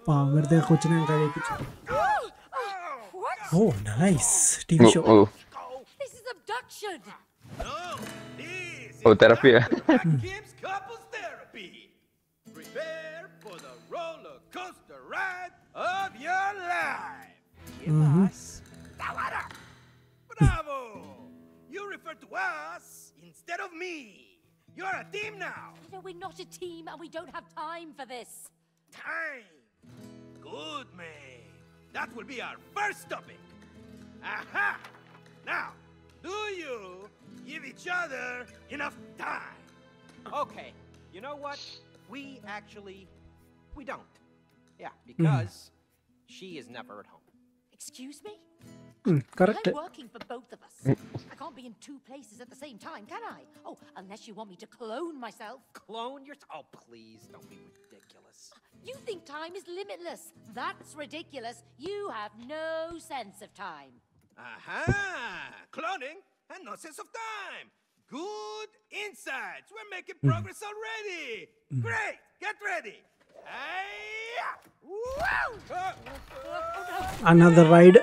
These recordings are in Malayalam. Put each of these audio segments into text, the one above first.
ആ വെറുതെ ആ കൊച്ചിനെ കഴിപ്പിച്ചു What? Oh nice T V oh show oh This is abduction. No, this oh is തെറപ്പിയാ Kim's couples therapy. Prepare for the roller coaster ride of your life. Give us Tawara. Bravo! You refer to us instead of me. You're a team now. No, we're not a team and we don't have time for this. Time. Good man. That will be our first topic. Aha! Now, do you give each other enough time? Okay, you know what? We actually, we don't. Yeah, because she is never at home. Excuse me? Correct I'm working for both of us. I can't be in two places at the same time, can I? Oh, unless you want me to clone myself. Clone yourself? Oh, please, don't be ridiculous. You think time is limitless. That's ridiculous. You have no sense of time. Aha! Cloning and no sense of time. Good insights. We're making progress already. Great. Get ready. Hey! Woo! Another ride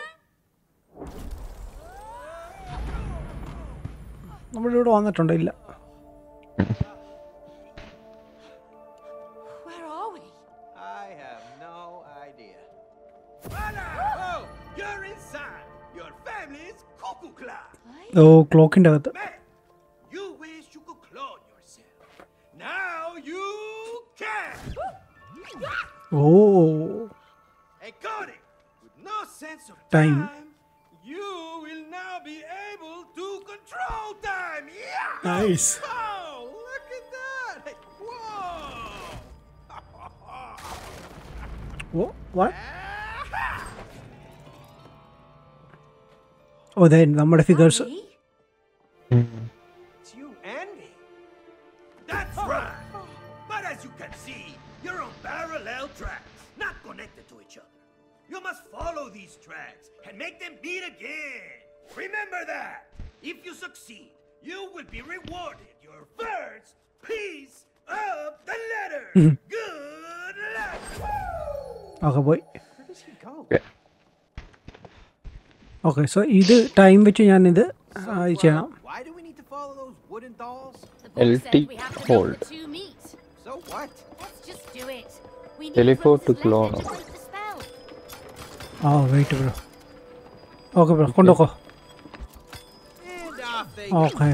നമ്മളിവിടെ വന്നിട്ടുണ്ടോ ഇല്ല Where are we? I have no idea. Voila! Oh, you're inside. Your family's cuckoo club. ഓ ക്ലോക്കിൻ്റെ അകത്ത് Man, you wish you could clone yourself. Now you can. Oh Hey, Cody, with no sense of Time. time, you will now be able to control time. Yeah! Nice Oh, look at that! Hey, whoa! Oh what? Oh ദേ നമ്മുടെ figures Me? It's you and me. That's right. But as you can see, you're on parallel tracks, not connected to each other. You must follow these tracks and make them beat again. Remember that. If you succeed, you will be rewarded your first piece of the letter. Good luck. Okay പോയി Where does he go? Okay so ഇത് ടൈം വെച്ച് ഞാനിത് ആ, ഇത് ചെയ്യണം Why do we need to follow those wooden dolls? The book LT said we have to know hold. the two meet. So what? Let's just do it. We need Teleport to Princess Leia clone. to break the spell. ആ വെയിറ്റ് ബ്രോ ഓക്കെ ബ്രോ കൊണ്ടുപോക്കോ And off they okay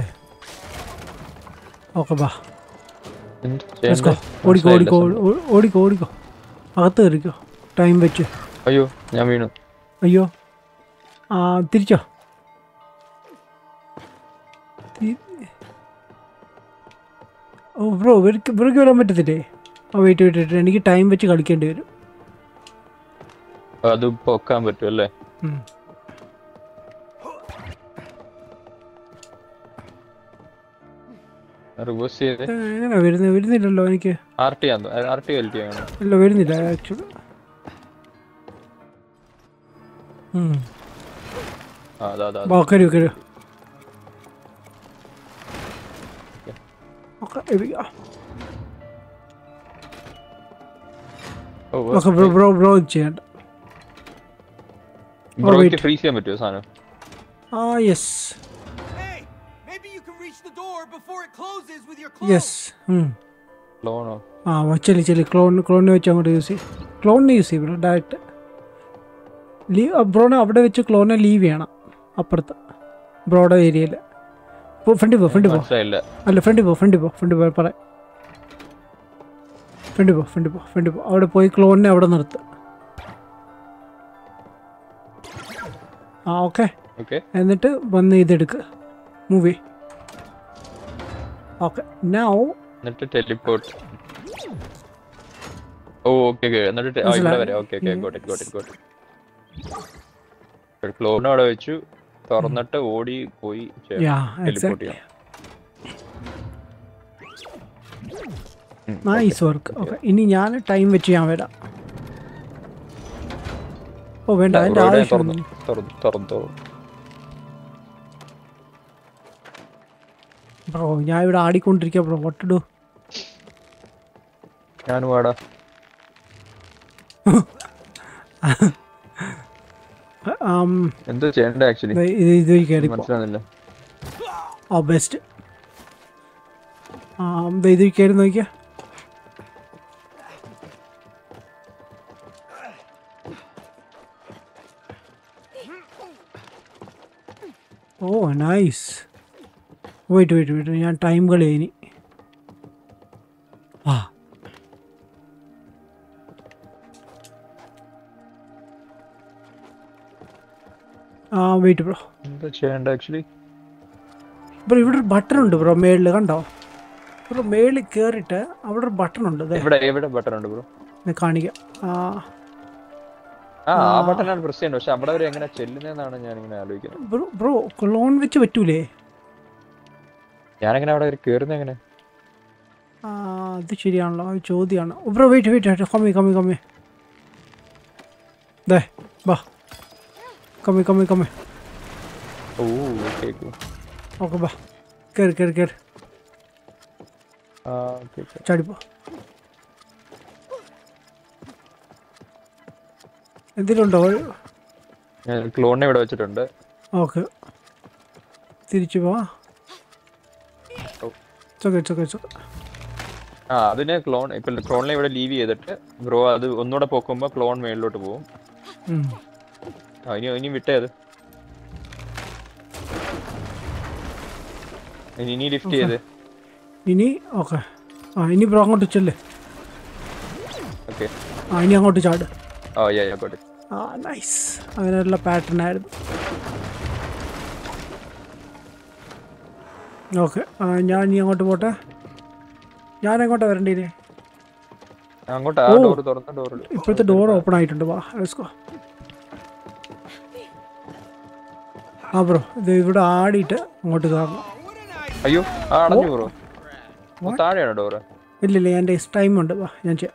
okay ബാ എന്ത് ലെറ്റ്സ് ഗോ ചെയ്യണ്ടേ? ഓടിക്കോ ഓടിക്കോ മനസ്സിലായില്ല ഓ- ഓടിക്കോ ഓടിക്കോ അകത്ത് കയറിക്കോ ടൈം വെച്ച് അയ്യോ ഞാൻ വീണു അയ്യോ ആ തിരിച്ചോ തി- ഓ ബ്രോ ഇവർക്ക് ഇവർക്ക് വരാൻ പറ്റത്തില്ലേ ആ വെയിറ്റ് വെയിറ്റ് വെയിറ്റ് എനിക്ക് ടൈം വെച്ച് കളിക്കേണ്ടി വരും അത് പൊക്കാൻ പറ്റും അല്ലേ ഉം. റിവേഴ്സ് ചെയ്ത് ഏ, എങ്ങനെ വരുന്നത് വരുന്നില്ലല്ലോ എനിക്ക് ആർ ടി ആണ് ആർ ടി എൽ ടി ആണ് ഇല്ല വരുന്നില്ല ആക്ച്വലി ആ അതാ അതാ വാ കരു കരു okay oh okay bro bro bro ഇത് ചെയ്യണ്ട ബ്രോയ്ക്ക് wait. ഫ്രീസ് ചെയ്യാൻ പറ്റുമോ സാധനം ആ yes Hey, maybe you can reach the door before it closes with your clone. Yes ലോണോ ആ ചെല്ലി ചെല്ലി ക്ലോൺ ക്ലോണിനെ വെച്ച് അങ്ങോട്ട് യൂസ് ചെയ്യും ക്ലോണിനെ യൂസ് ചെയ്യും ബ്രോ ഡയറക്റ്റ് ലീവ് ബ്രോനെ അവിടെ വെച്ച് ക്ലോണിനെ ലീവ് ചെയ്യണം അപ്പുറത്ത് ബ്രോയുടെ ഏരിയയിൽ ഫ്രണ്ട് പോ ഫ്രണ്ട് പോ മനസ്സിലായില്ല അല്ല ഫ്രണ്ട് പോ ഫ്രണ്ട് പോ ഫ്രണ്ട് പോ പറയാം ഫ്രണ്ട് പോ ഫ്രണ്ട് പോ ഫ്രണ്ട് പോ അവിടെ പോയി ക്ലോണിനെ അവിടെ നിർത്ത് ആ ഓക്കെ ഓക്കെ എന്നിട്ട് വന്ന് ഇതെടുക്ക് മൂവി ഓക്കെ നൗ എന്നിട്ട് ടെലിപ്പോർട്ട് ഓ ഓക്കെ ഓക്കെ എന്നിട്ട് ടെ- ആ, ഇവിടെ മനസ്സിലായി. വരെ okay okay got it got it got clone അവിടെ വെച്ചു തുറന്നിട്ട് ഓടി പോയി Yeah, ടെലിപ്പോർട്ട് exactly. ചെയ്യാം ഉം, നൈസ് വർക്ക് ഓക്കെ ഇനി ഞാൻ ടൈം വെച്ച് ഞാൻ വരാം ഓ വേണ്ട ഇല്ല, അതിൻ്റെ ഇവിടെ ആവശ്യം തുറന്നു തുറന്നു തുറന്നു തുറന്നു ബ്രോ ഞാൻ ഇവിടെ ആടിക്കൊണ്ടിരിക്കുക ബ്രോ വട്ടിടു ഞാൻ വാടാ ആം, എന്തോ ചെയ്യണ്ടേ ആക്ച്വലി ദേ ഇത് ഇത് കയറി മനസ്സിലാവുന്നില്ല ആ ബെസ്റ്റ് ആ ദേ ഇത് കയറി നോക്കിയാ oh nice wait wait wait ഞാൻ ടൈം കളി ഇനി ആ ആ വെയിറ്റ് ബ്രോ എന്തോ ചെയ്യണ്ടേ ആക്ച്വലി ബ്രോ ഇവിടെ ഒരു ബട്ടൺ ഉണ്ട് ബ്രോ മേളിൽ കണ്ടോ ബ്രോ മേളിൽ കയറിയിട്ട് അവിടെ ഒരു ബട്ടൺ ഉണ്ട് ദേ, ഇവിടെ എവിടെ ബട്ടൺ ഉണ്ട് ബ്രോ ഞാൻ കാണിക്കാം ആ ആ ആ ബട്ടണാണ് പ്രസ് ചെയ്യേണ്ടത് പക്ഷെ അവിടെ വരെ എങ്ങനെ ചെല്ലുന്നതെന്നാണ് ഞാൻ ഇങ്ങനെ ആലോചിക്കുന്നത് ബ്രോ ബ്രോ ക്ലോൺ വെച്ച് പറ്റൂലേ ഞാനെങ്ങനെ അവിടെ വരെ കയറുന്നത് എങ്ങനെ ആ അത് ശരിയാണല്ലോ അത് ചോദ്യമാണ് ബ്രോ വെയിറ്റ് വെയിറ്റ് കമ്മി കമ്മി കമ്മി ദേ ബാ കമ്മി കമ്മി കമ്മി ഓ ഓക്കെ ഓക്കെ ഓക്കെ ബാ കയറി കയറി കയറി ആ ഓക്കെ ഓക്കെ ചാടിപ്പോ എന്തിനുണ്ടോ ഞാൻ ക്ലോണിനെ ഇവിടെ വെച്ചിട്ടുണ്ട് ഓക്കെ തിരിച്ചു പോവാ ഓ. ചൊക്കെ ചൊക്കെ ചൊക്കെ ആ അതിന് ക്ലോൺ ഇപ്പൊ ക്ലോണിനെ ഇവിടെ ലീവ് ചെയ്തിട്ട് ബ്രോ അത് ഒന്നുകൂടെ പോക്കുമ്പോ ക്ലോൺ മേളിലോട്ട് പോകും ഉം. ആ ഇനി ഇനി വിട്ടേ അത് ഇനി ഇനി ലിഫ്റ്റ് ചെയ്ത് ഇനി ഓക്കെ ആ ഇനി ബ്രോ അങ്ങോട്ട് ചെല്ലേ ഓക്കെ ആ ഇനി അങ്ങോട്ട് ചാട് ഓ യാ യാ ഗോട്ട് ആ നൈസ് അങ്ങനെയുള്ള പാറ്റേൺ ആയിരുന്നു ഓക്കെ ഞാൻ ഇനി അങ്ങോട്ട് പോട്ടെ ഞാൻ എങ്ങോട്ടാ വരണ്ടേ ഇനി അങ്ങോട്ട് ആ ഓ. ഡോർ തുറന്ന ഡോർ ഇപ്പോഴത്തെ ഡോർ ഓപ്പൺ ആയിട്ടുണ്ട് വാ ലെറ്റ്സ് ഗോ ആ ബ്രോ ഇത് ഇവിടെ ആടിയിട്ട് അങ്ങോട്ട് കയറണം അയ്യോ ആ അടഞ്ഞു ബ്രോ താഴെയാണ് ഡോറ് ഇല്ലില്ല എൻ്റെ ടൈം ഉണ്ട് വാ ഞാൻ ചെയ്യാം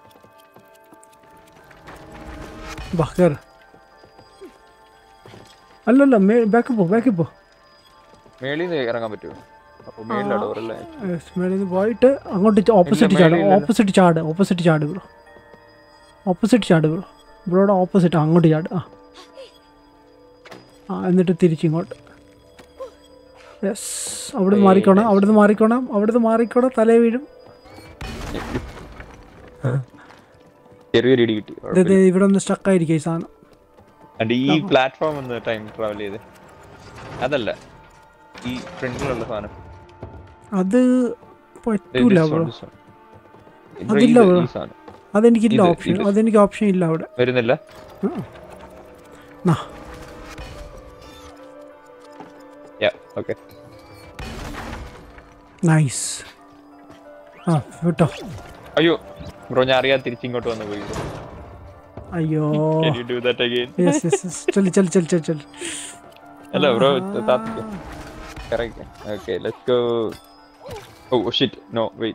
വാ കയറ് അല്ലല്ല മേ ബാക്ക് പോ ബാക്കിൽ പോ മേളിൽ നിന്ന് ഇറങ്ങാൻ പറ്റുമോ അപ്പൊ മേളിലാ ഡോർ അല്ലേ മേളിൽ നിന്ന് പോയിട്ട് അങ്ങോട്ട് ഓപ്പോസിറ്റ് ചാട് മേളിലില്ല. ഓപ്പോസിറ്റ് ചാട് ഓപ്പോസിറ്റ് ചാട് ബ്രോ ഓപ്പോസിറ്റ് ചാട് ബ്രോ ബ്രോയുടെ ഓപ്പോസിറ്റ് അങ്ങോട്ട് ചാട് ആ ആ എന്നിട്ട് തിരിച്ചിങ്ങോട്ട് യെസ് അവിടെ നിന്ന് മാറിക്കോണം അവിടെ നിന്ന് മാറിക്കോണം അവിടെ നിന്ന് മാറിക്കോണം തലേ വീഴും ചെറിയൊരു ഇടി കിട്ടി ഇത് ഇത് ഇവിടെ ഒന്ന് സ്റ്റക്കായിരിക്കും ഈ സാധനം അണ്ട് ഈ പ്ലാറ്റ്ഫോം ഒന്ന് ടൈം ട്രാവൽ ചെയ്ത് അതല്ല ഈ ഫ്രണ്ടിലുള്ള സാധനം അത് ദേ പറ്റൂല this bro one, this one. Bro, അതില്ല ഇത് ബ്രോ. ഈ സാധനം അതെനിക്കില്ല ഇത്, ഓപ്ഷൻ ഇത്. അതെനിക്ക് ഓപ്ഷൻ ഇല്ല അവിടെ വരുന്നില്ല നാ യാ ഓക്കെ നൈസ് ആ വിട്ടോ അയ്യോ ബ്രോ ഞാൻ അറിയാതെ തിരിച്ചിങ്ങോട്ട് വന്ന് പോയി അയ്യോ Can you do that again? Yes yes yes ചെല്ലു ചെല്ലു ചെല്ലു ചെല്ലു ചെല്ലു അല്ല ബ്രോ താത്തിക്കോ correct okay let's go oh shit no wait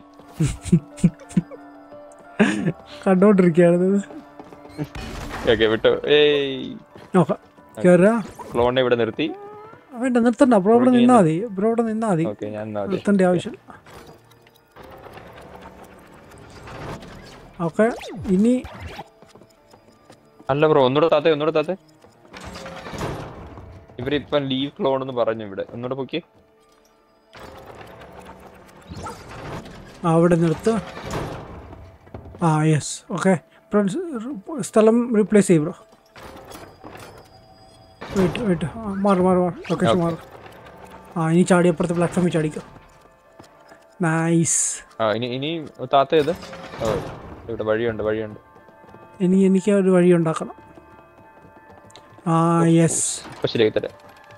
കണ്ടോണ്ടിരിക്കുകയാണ് ഓക്കെ വിട്ടോ ഏയ് നോക്കാം കയറുക ക്ലോണിനെ ഇവിടെ നിർത്തി വേണ്ട നിർത്തണ്ട ബ്രോ ഇവിടെ നിന്നാ മതി ബ്രോ ഇവിടെ നിന്നാ മതി ഓക്കെ ഞാൻ എന്നാ മതി. നിർത്തേണ്ട ആവശ്യം ഓക്കെ ഇനി അല്ല ബ്രോ ഒന്നുകൂടെ താത്തേ ഒന്നുകൂടെ താത്തേ ഇവരിപ്പം ലീവ് ക്ലോൺ എന്ന് പറഞ്ഞു ഇവിടെ ഒന്നുകൂടെ പൊക്കി ആ, അവിടെ നിർത്തുക ആ യെസ് ഓക്കെ സ്ഥലം റീപ്ലേസ് ചെയ്യും ബ്രോ വെയിറ്റ് വെയിറ്റ് മാറി മാറി മാറി ലൊക്കേഷൻ മാറി ആ ഇനി ചാടി അപ്പുറത്തെ പ്ലാറ്റ്ഫോമിൽ ചാടിക്കോ നൈസ് ആ ഇനി ഇനി താത്ത ഏത് ഓ ഇവിടെ വഴിയുണ്ട് വഴിയുണ്ട് ഇനി എനിക്ക് ഒരു വഴി ഉണ്ടാക്കണം ആ യെസ് ഇപ്പൊ ശരിയാക്കി തരാം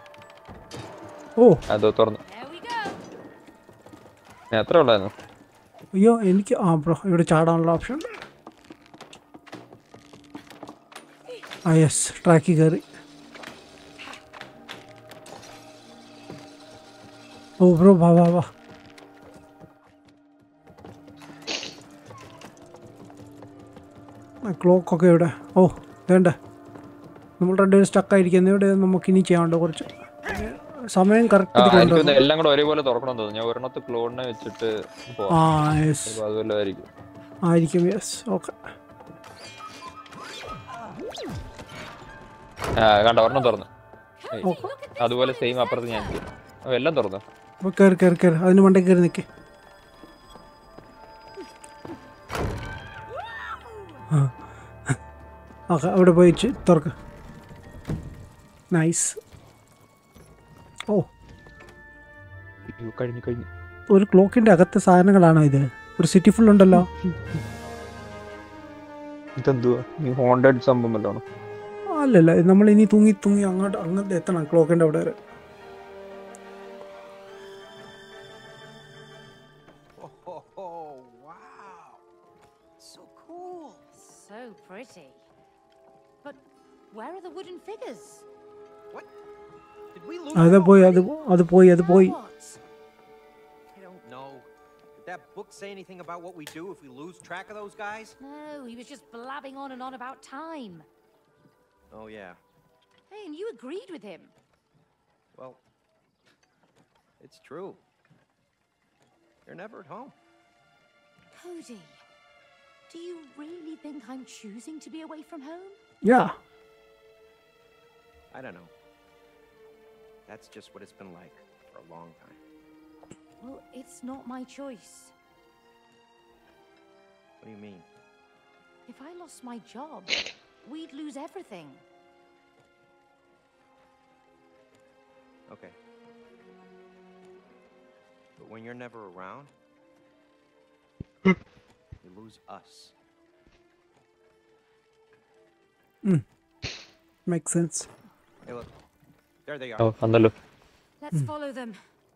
ഓ അതോ തുറന്നു There we go. ഞാൻ എത്ര ഉള്ളായിരുന്നു അയ്യോ എനിക്ക് ആ ബ്രോ ഇവിടെ ചാടാനുള്ള ഓപ്ഷൻ ഉണ്ട് ആ യെസ് ട്രാക്കിൽ കയറി ഓ ബ്രോ വാ വാ വാ ക്ലോക്കൊക്കെ ഇവിടെ ഓ വേണ്ട നമ്മൾ രണ്ടുപേരും സ്റ്റക്കായിരിക്കുന്ന ഇവിടെ നമുക്ക് ഇനി ചെയ്യാനുണ്ട് കുറച്ച് സമയം ആ കറക്റ്റ് എനിക്ക് കൊണ്ടുവരണം തോന്നുന്നു എല്ലാം കൂടെ ഒരേപോലെ തുറക്കണം തോന്നുന്നു ഞാൻ ഒരെണ്ണത്ത് ക്ലോണിനെ വെച്ചിട്ട് ആ പോവാം യെസ് അപ്പൊ അതുപോലെ ആയിരിക്കും ആയിരിക്കും യെസ് ഓക്കെ ആ കണ്ട ഒരെണ്ണം തുറന്നു ഏയ്, Cody, look at this അതുപോലെ one സെയിം inside അപ്പുറത്ത് ഞാൻ there. ചെയ്യും ഓ, എല്ലാം തുറന്നു അപ്പോൾ കയറി കയറി കയറി അതിന് മണ്ടേ കയറി നിൽക്ക് ആ ആ അവിടെ പോയി ചെ- തുറക്ക് നൈസ് ഓ അയ്യോ, കഴിഞ്ഞു കഴിഞ്ഞു ഒരു ക്ലോക്കിൻ്റെ അകത്തെ സാധനങ്ങളാണോ ഇത് ഒരു സിറ്റി ഫുൾ ഉണ്ടല്ലോ ഇതെന്തുവാ ഈ ഹോണ്ടഡ് സംഭവം വല്ലോണോ അല്ലല്ല നമ്മൾ ഇനി തൂങ്ങി തൂങ്ങി അങ്ങോട്ട് അങ്ങോട്ട് എത്തണം ക്ലോക്കിൻ്റെ അവിടെ വരെ Oh, oh, oh, wow. So cool. So pretty. But where are the wooden figures? What? Did we lose അത് them പോയി അത് already? അത് പോയി അത് Now പോയി what? I don't know. Did that book say anything about what we do if we lose track of those guys? No, he was just blabbing on and on about time. Oh, yeah. Hey, and you agreed with him. Well, it's true. They're never at home. Cody, do you really think I'm choosing to be away from home? Yeah I don't know. That's just what it's been like for a long time. Well, it's not my choice. What do you mean? If I lost my job, we'd lose everything. Okay. But when you're never around, you lose us. Make sense Hey, look. There they oh are. വന്നല്ലോ Let's follow them.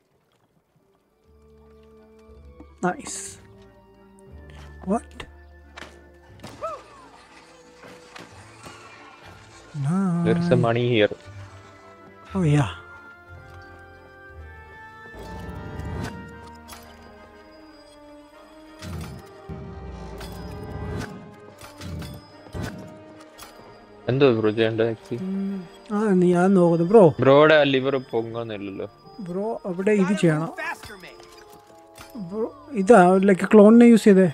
Nice what There is a money here. Oh yeah എന്തോ ബ്രോ ചെയ്യേണ്ടത് ആക്ച്വലി ആ നീ ഞാൻ നോക്കുന്നു ബ്രോ ബ്രോയുടെ ലിവർ പൊങ്ങുന്നില്ലല്ലോ ബ്രോ അവിടെ ഇത് Gotta ചെയ്യണം move faster, man. ബ്രോ ഇതാ ലൈക്ക് ക്ലോണിനെ യൂസ് ചെയ്തേ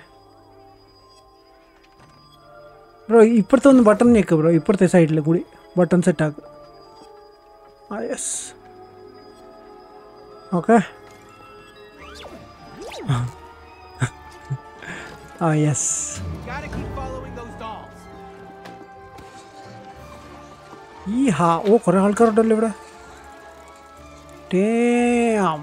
ബ്രോ ഇപ്പുറത്തെ ഒന്ന് ബട്ടൺ ഞെക്ക് ബ്രോ ഇപ്പുറത്തെ സൈഡിൽ കൂടി ബട്ടൺ സെറ്റ് ആക്ക് ആ യെസ് ഓക്കെ ആ yes Gotta keep following those dolls. ഈ ഹാ ഓ കുറേ ആൾക്കാരുണ്ടല്ലോ ഇവിടെ Damn.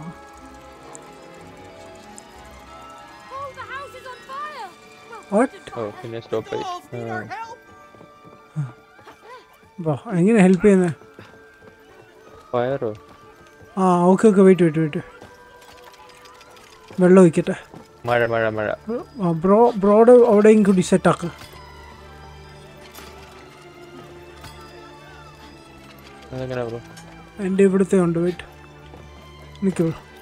Oh, the house is on fire! Well, What? ഓ പിന്നെ സ്റ്റോപ്പ് ആയി Dolls need our help. Bro എങ്ങനെ ഹെൽപ്പ് ചെയ്യുന്നത് ഫയറോ ആ okay okay wait wait wait വെള്ളം ഒഴിക്കട്ടെ മഴ മഴ മഴ ആ, ബ്രോ ബ്രോഡ് അവിടെയും കൂടി സെറ്റാക്ക് അതെങ്ങനെ ബ്രോ എൻ്റെ ഇവിടുത്തെ ഉണ്ട് വെയിറ്റ് നിൽക്കൂ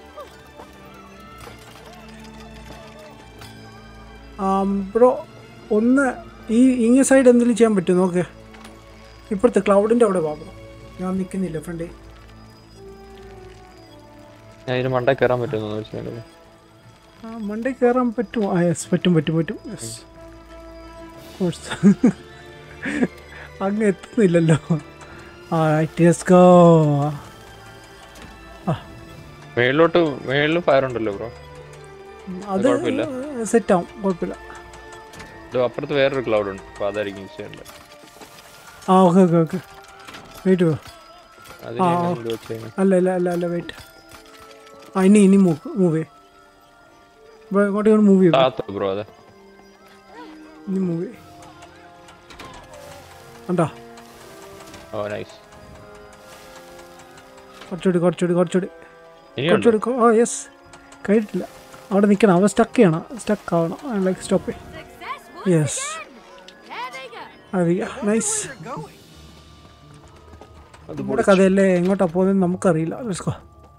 ആ ബ്രോ ഒന്ന് ഈ ഇങ്ങ സൈഡ് എന്തെങ്കിലും ചെയ്യാൻ പറ്റുമോ നോക്ക് ഇപ്പോഴത്തെ ക്ലൗഡിൻ്റെ അവിടെ വാ ബ്രോ ഞാൻ നിൽക്കുന്നില്ല ഫ്രണ്ട് ഞാൻ ഇതിന് മണ്ട കയറാൻ പറ്റുമെന്ന് വെച്ചാൽ ആ മണ്ടേ കയറാൻ പറ്റുമോ ആ യെസ് പറ്റും പറ്റും പറ്റും യെസ് കോഴ്സ് അങ്ങ് എത്തുന്നില്ലല്ലോ ആ ലെറ്റ്സ് ഗോ മേളിലോട്ട് മേളിൽ ഫയർ ഉണ്ടല്ലോ ബ്രോ അത് കുഴപ്പമില്ല. സെറ്റാവും കുഴപ്പമില്ല ഇത് അപ്പുറത്ത് വേറൊരു ക്ലൗഡ് ഉണ്ട് അപ്പോൾ അതായിരിക്കും യൂസ് ചെയ്യേണ്ടത് ആ ഓക്കെ ഓക്കെ ഓക്കെ വെയിറ്റ് അതിന് ആ, ഞാൻ ആ. എന്ത് വെച്ചാൽ അല്ല അല്ല അല്ല അല്ല വെയിറ്റ് ആ ഇനി ഇനി മൂവ് മൂവ് ചെയ്യ് ബ്രോ ഇങ്ങോട്ട് ഇങ്ങോട്ട് മൂവ് ചെയ്യും താത്ത ബ്രോ അതെ ഇനി മൂവ് ചെയ്യ് കണ്ടാ ഓ നൈസ് കുറച്ചുകൂടി കുറച്ചുകൂടി കുറച്ചുകൂടി ഇനിയുണ്ടോ കുറച്ചുകൂടി കൊ- ആ യെസ് കഴിഞ്ഞിട്ടില്ല അവിടെ നിൽക്കണം അവിടെ സ്റ്റക്ക് ചെയ്യണം സ്റ്റക്ക് ആവണം like stop success once Yes. again! There they go! അത് നൈസ് They're going. അത് നമ്മുടെ കഥയല്ലേ എങ്ങോട്ടാ പോകുന്നത് നമുക്കറിയില്ല Let's go.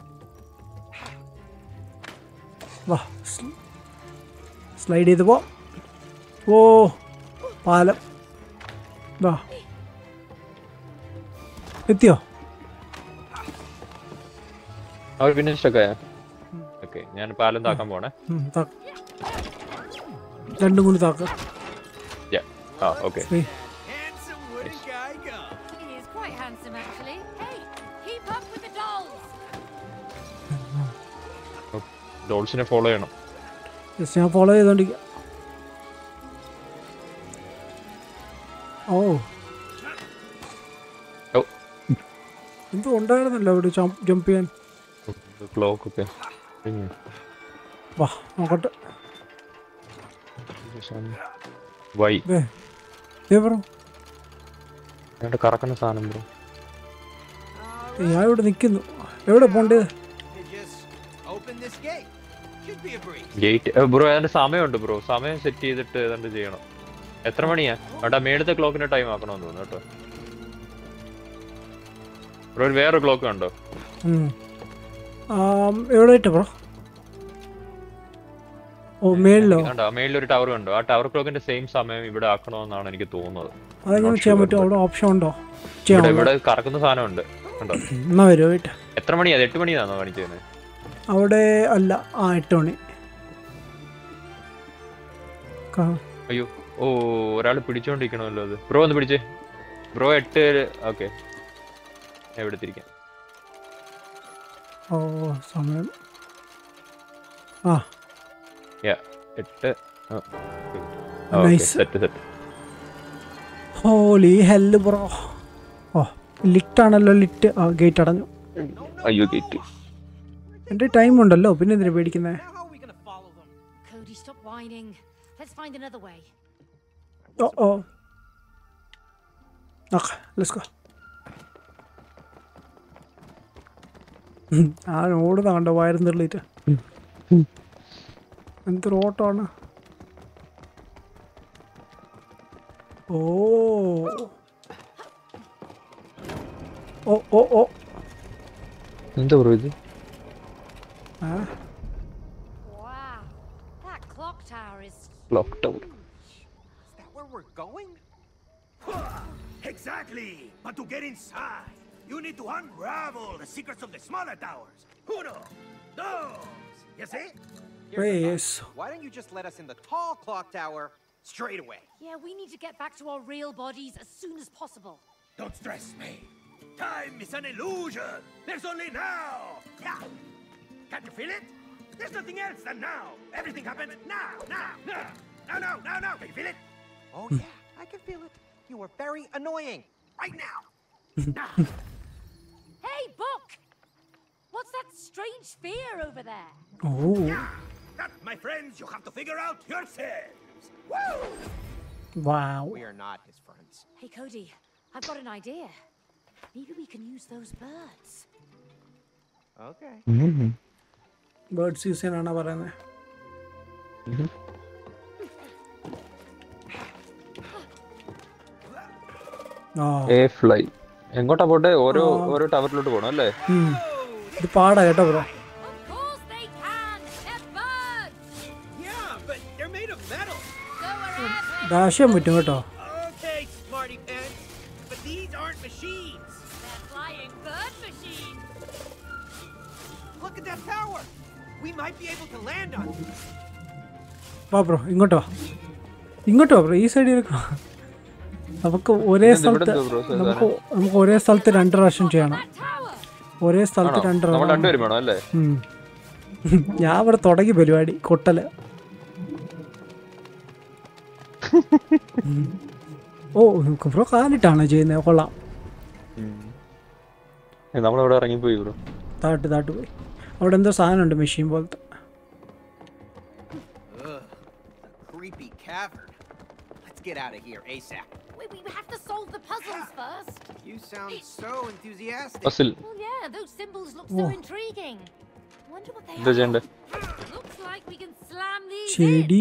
വാ സ്ലൈഡ് ചെയ്ത് പോ ഓ പാലം വാ എത്തിയോ അവർ പിന്നെ സ്റ്റക്കായ ഓക്കെ ഞാൻ പാലം താക്കാൻ പോണേ ഉം, താ- രണ്ടും കൂടി താക്ക Yeah. ആ ഓക്കെ ശ്രീ Handsome wooden guy go. He is quite quite handsome, actually. Hey, keep up with the dolls. ഡോൾസിനെ ഫോളോ ചെയ്യണം ജസ്റ്റ് ഞാൻ ഫോളോ ചെയ്തോണ്ടിരിക്കുക ഓ ഓ എന്തോ ഉണ്ടായിരുന്നല്ലോ അവിടെ ജമ്പ് ചെയ്യാൻ ക്ലോക്ക് ഒക്കെ വാ നോക്കട്ടെ വൈ ദേ ദേ ബ്രോ എന്നിട്ട് കറക്കുന്ന സാധനം ബ്രോ ഞാൻ ഇവിടെ നിൽക്കുന്നു എവിടെ പോണ്ടത് You just open this gate. Should be a breeze. Gate bro അതിന്റെ സമയമുണ്ട് ബ്രോ സമയം സെറ്റ് ചെയ്തിട്ട് ഏതാണ്ട് ചെയ്യണം എത്ര മണിയാ അവിടെ മേളത്തെ ക്ലോക്കിന്റെ ടൈം ആക്കണമെന്ന് തോന്നുന്നു കേട്ടോ ബ്രോ ഒരു വേറെ ക്ലോക്ക് ഉണ്ടോ ഉം. ആം, എവിടെ ഇട്ട് ബ്രോ ഓ മേളിലോ കണ്ടോ മേളിൽ ഒരു ടവർ കണ്ടോ ആ ടവർ ക്ലോക്കിന്റെ സെയിം സമയം ഇവിടെ ആക്കണമെന്നാണ് എനിക്ക് തോന്നുന്നത് അതെങ്ങനെ Not ചെയ്യാൻ sure, പറ്റും അവിടെ ഓപ്ഷൻ ഉണ്ടോ ഇവിടെ ചെയ്യാൻ ഇവിടെ കറക്കുന്ന സാധനം ഉണ്ട് കണ്ടോ എന്നാ വരുമോ വെയിറ്റ് എത്ര മണിയാ അത് എട്ട് മണിയാണോ കാണിക്കുന്നത് അവിടെ അല്ല ആ എട്ട് മണി കാ- അയ്യോ ഓ ഒരാൾ പിടിച്ചോണ്ടിരിക്കണമല്ലോ അത് ബ്രോ ഒന്ന് പിടിച്ചേ ബ്രോ എട്ട് ഓക്കെ എവിടെ തിരിക്കാം ഓ സമയം ആ യാ എട്ട് Nice. Set set holy hell bro oh ലിറ്റാണല്ലോ ലിറ്റ് ആ ഗേറ്റ് അടഞ്ഞു അയ്യോ ഗേറ്റ് എൻ്റെ ടൈം ഉണ്ടല്ലോ പിന്നെ എന്തിനാ പേടിക്കുന്നത് Now how are we gonna follow them? Cody, stop whining. Let's find another way. Oh oh okay let's go ആ ഓടുന്ന കണ്ടോ വയറും തള്ളിയിട്ട് എന്തൊരു ഓട്ടമാണ് ഓ ഓ ഓ ഓ എന്താ ബ്രോ ഇത് ആ Wow. That clock tower is clock tower Is that where we're going? Exactly! But to get inside, you need to unravel the secrets of the smaller towers. Uno, dos, you see? Here's a thought. yes Why don't you just let us in the tall clock tower straight away? Yeah, we need to get back to our real bodies as soon as possible. Don't stress me. Time is an illusion. There's only now. Yeah. Can you feel it? There's nothing else than now. Everything happens now, now, now. Now, now, now, now. Can you feel it? Oh yeah, I can feel it. You are very annoying. Right now. now. Hey, Book! What's that strange sphere over there? Oh That, my friends, you have to figure out yourselves. Woo! Wow We are not his friends. Hey, Cody, I've got an idea. Maybe we can use those birds. Okay. Bird season ആണ് പറയുന്നത് ആ എ ഫ്ലൈ എങ്ങോട്ടാ പോട്ടെ ഓരോ ഓരോ ടവറിലോട്ട് പോകണം അല്ലേ ഉം. ഇത് പാടാ കേട്ടോ bro Of course they can! They're birds! Yeah, but they're made of metal. Go wherever dash ചെയ്യാൻ പറ്റും കേട്ടോ Okay, smarty pants. But these aren't machines. they're flying bird machines! Look at that tower. We might be able to land on it. വാ ബ്രോ ഇങ്ങോട്ട് വാ ഇങ്ങോട്ട് വാ ബ്രോ ഈ സൈഡിലേക്ക് വാ നമുക്ക് ഒരേ ഇതെന്ത് ഇവിടെ സ്ഥലത്ത് എന്തോ bro, സാധനം? നമുക്ക് നമുക്ക് ഒരേ സ്ഥലത്ത് രണ്ട് പ്രാവശ്യം ചെയ്യണം That tower! ഒരേ സ്ഥലത്ത് ആണോ രണ്ട് നമ്മൾ പ്രാവശ്യം രണ്ടുപേരും വേണം അല്ലേ ഉം. ഞാൻ ഇവിടെ തുടങ്ങി പരിപാടി കൊട്ടല് ഉം. ഓ ബ്രോ കാലിട്ടാണോ ചെയ്യുന്നത് കൊള്ളാം നമ്മളവിടെ ഇറങ്ങിപ്പോയി ബ്രോ താട്ട് താട്ട് പോയി അവിടെ എന്തോ സാധനമുണ്ട് മെഷീൻ പോലത്തെ Ugh, creepy cavern. Let's get out of here ASAP. Wait, we have to solve the puzzles first. You sound so enthusiastic. ബസ്സിൽ Well, yeah, those symbols look so Whoa. intriguing. Wonder what they എന്താ are. ചെയ്യണ്ടേ Looks like we can slam these in. ചെടി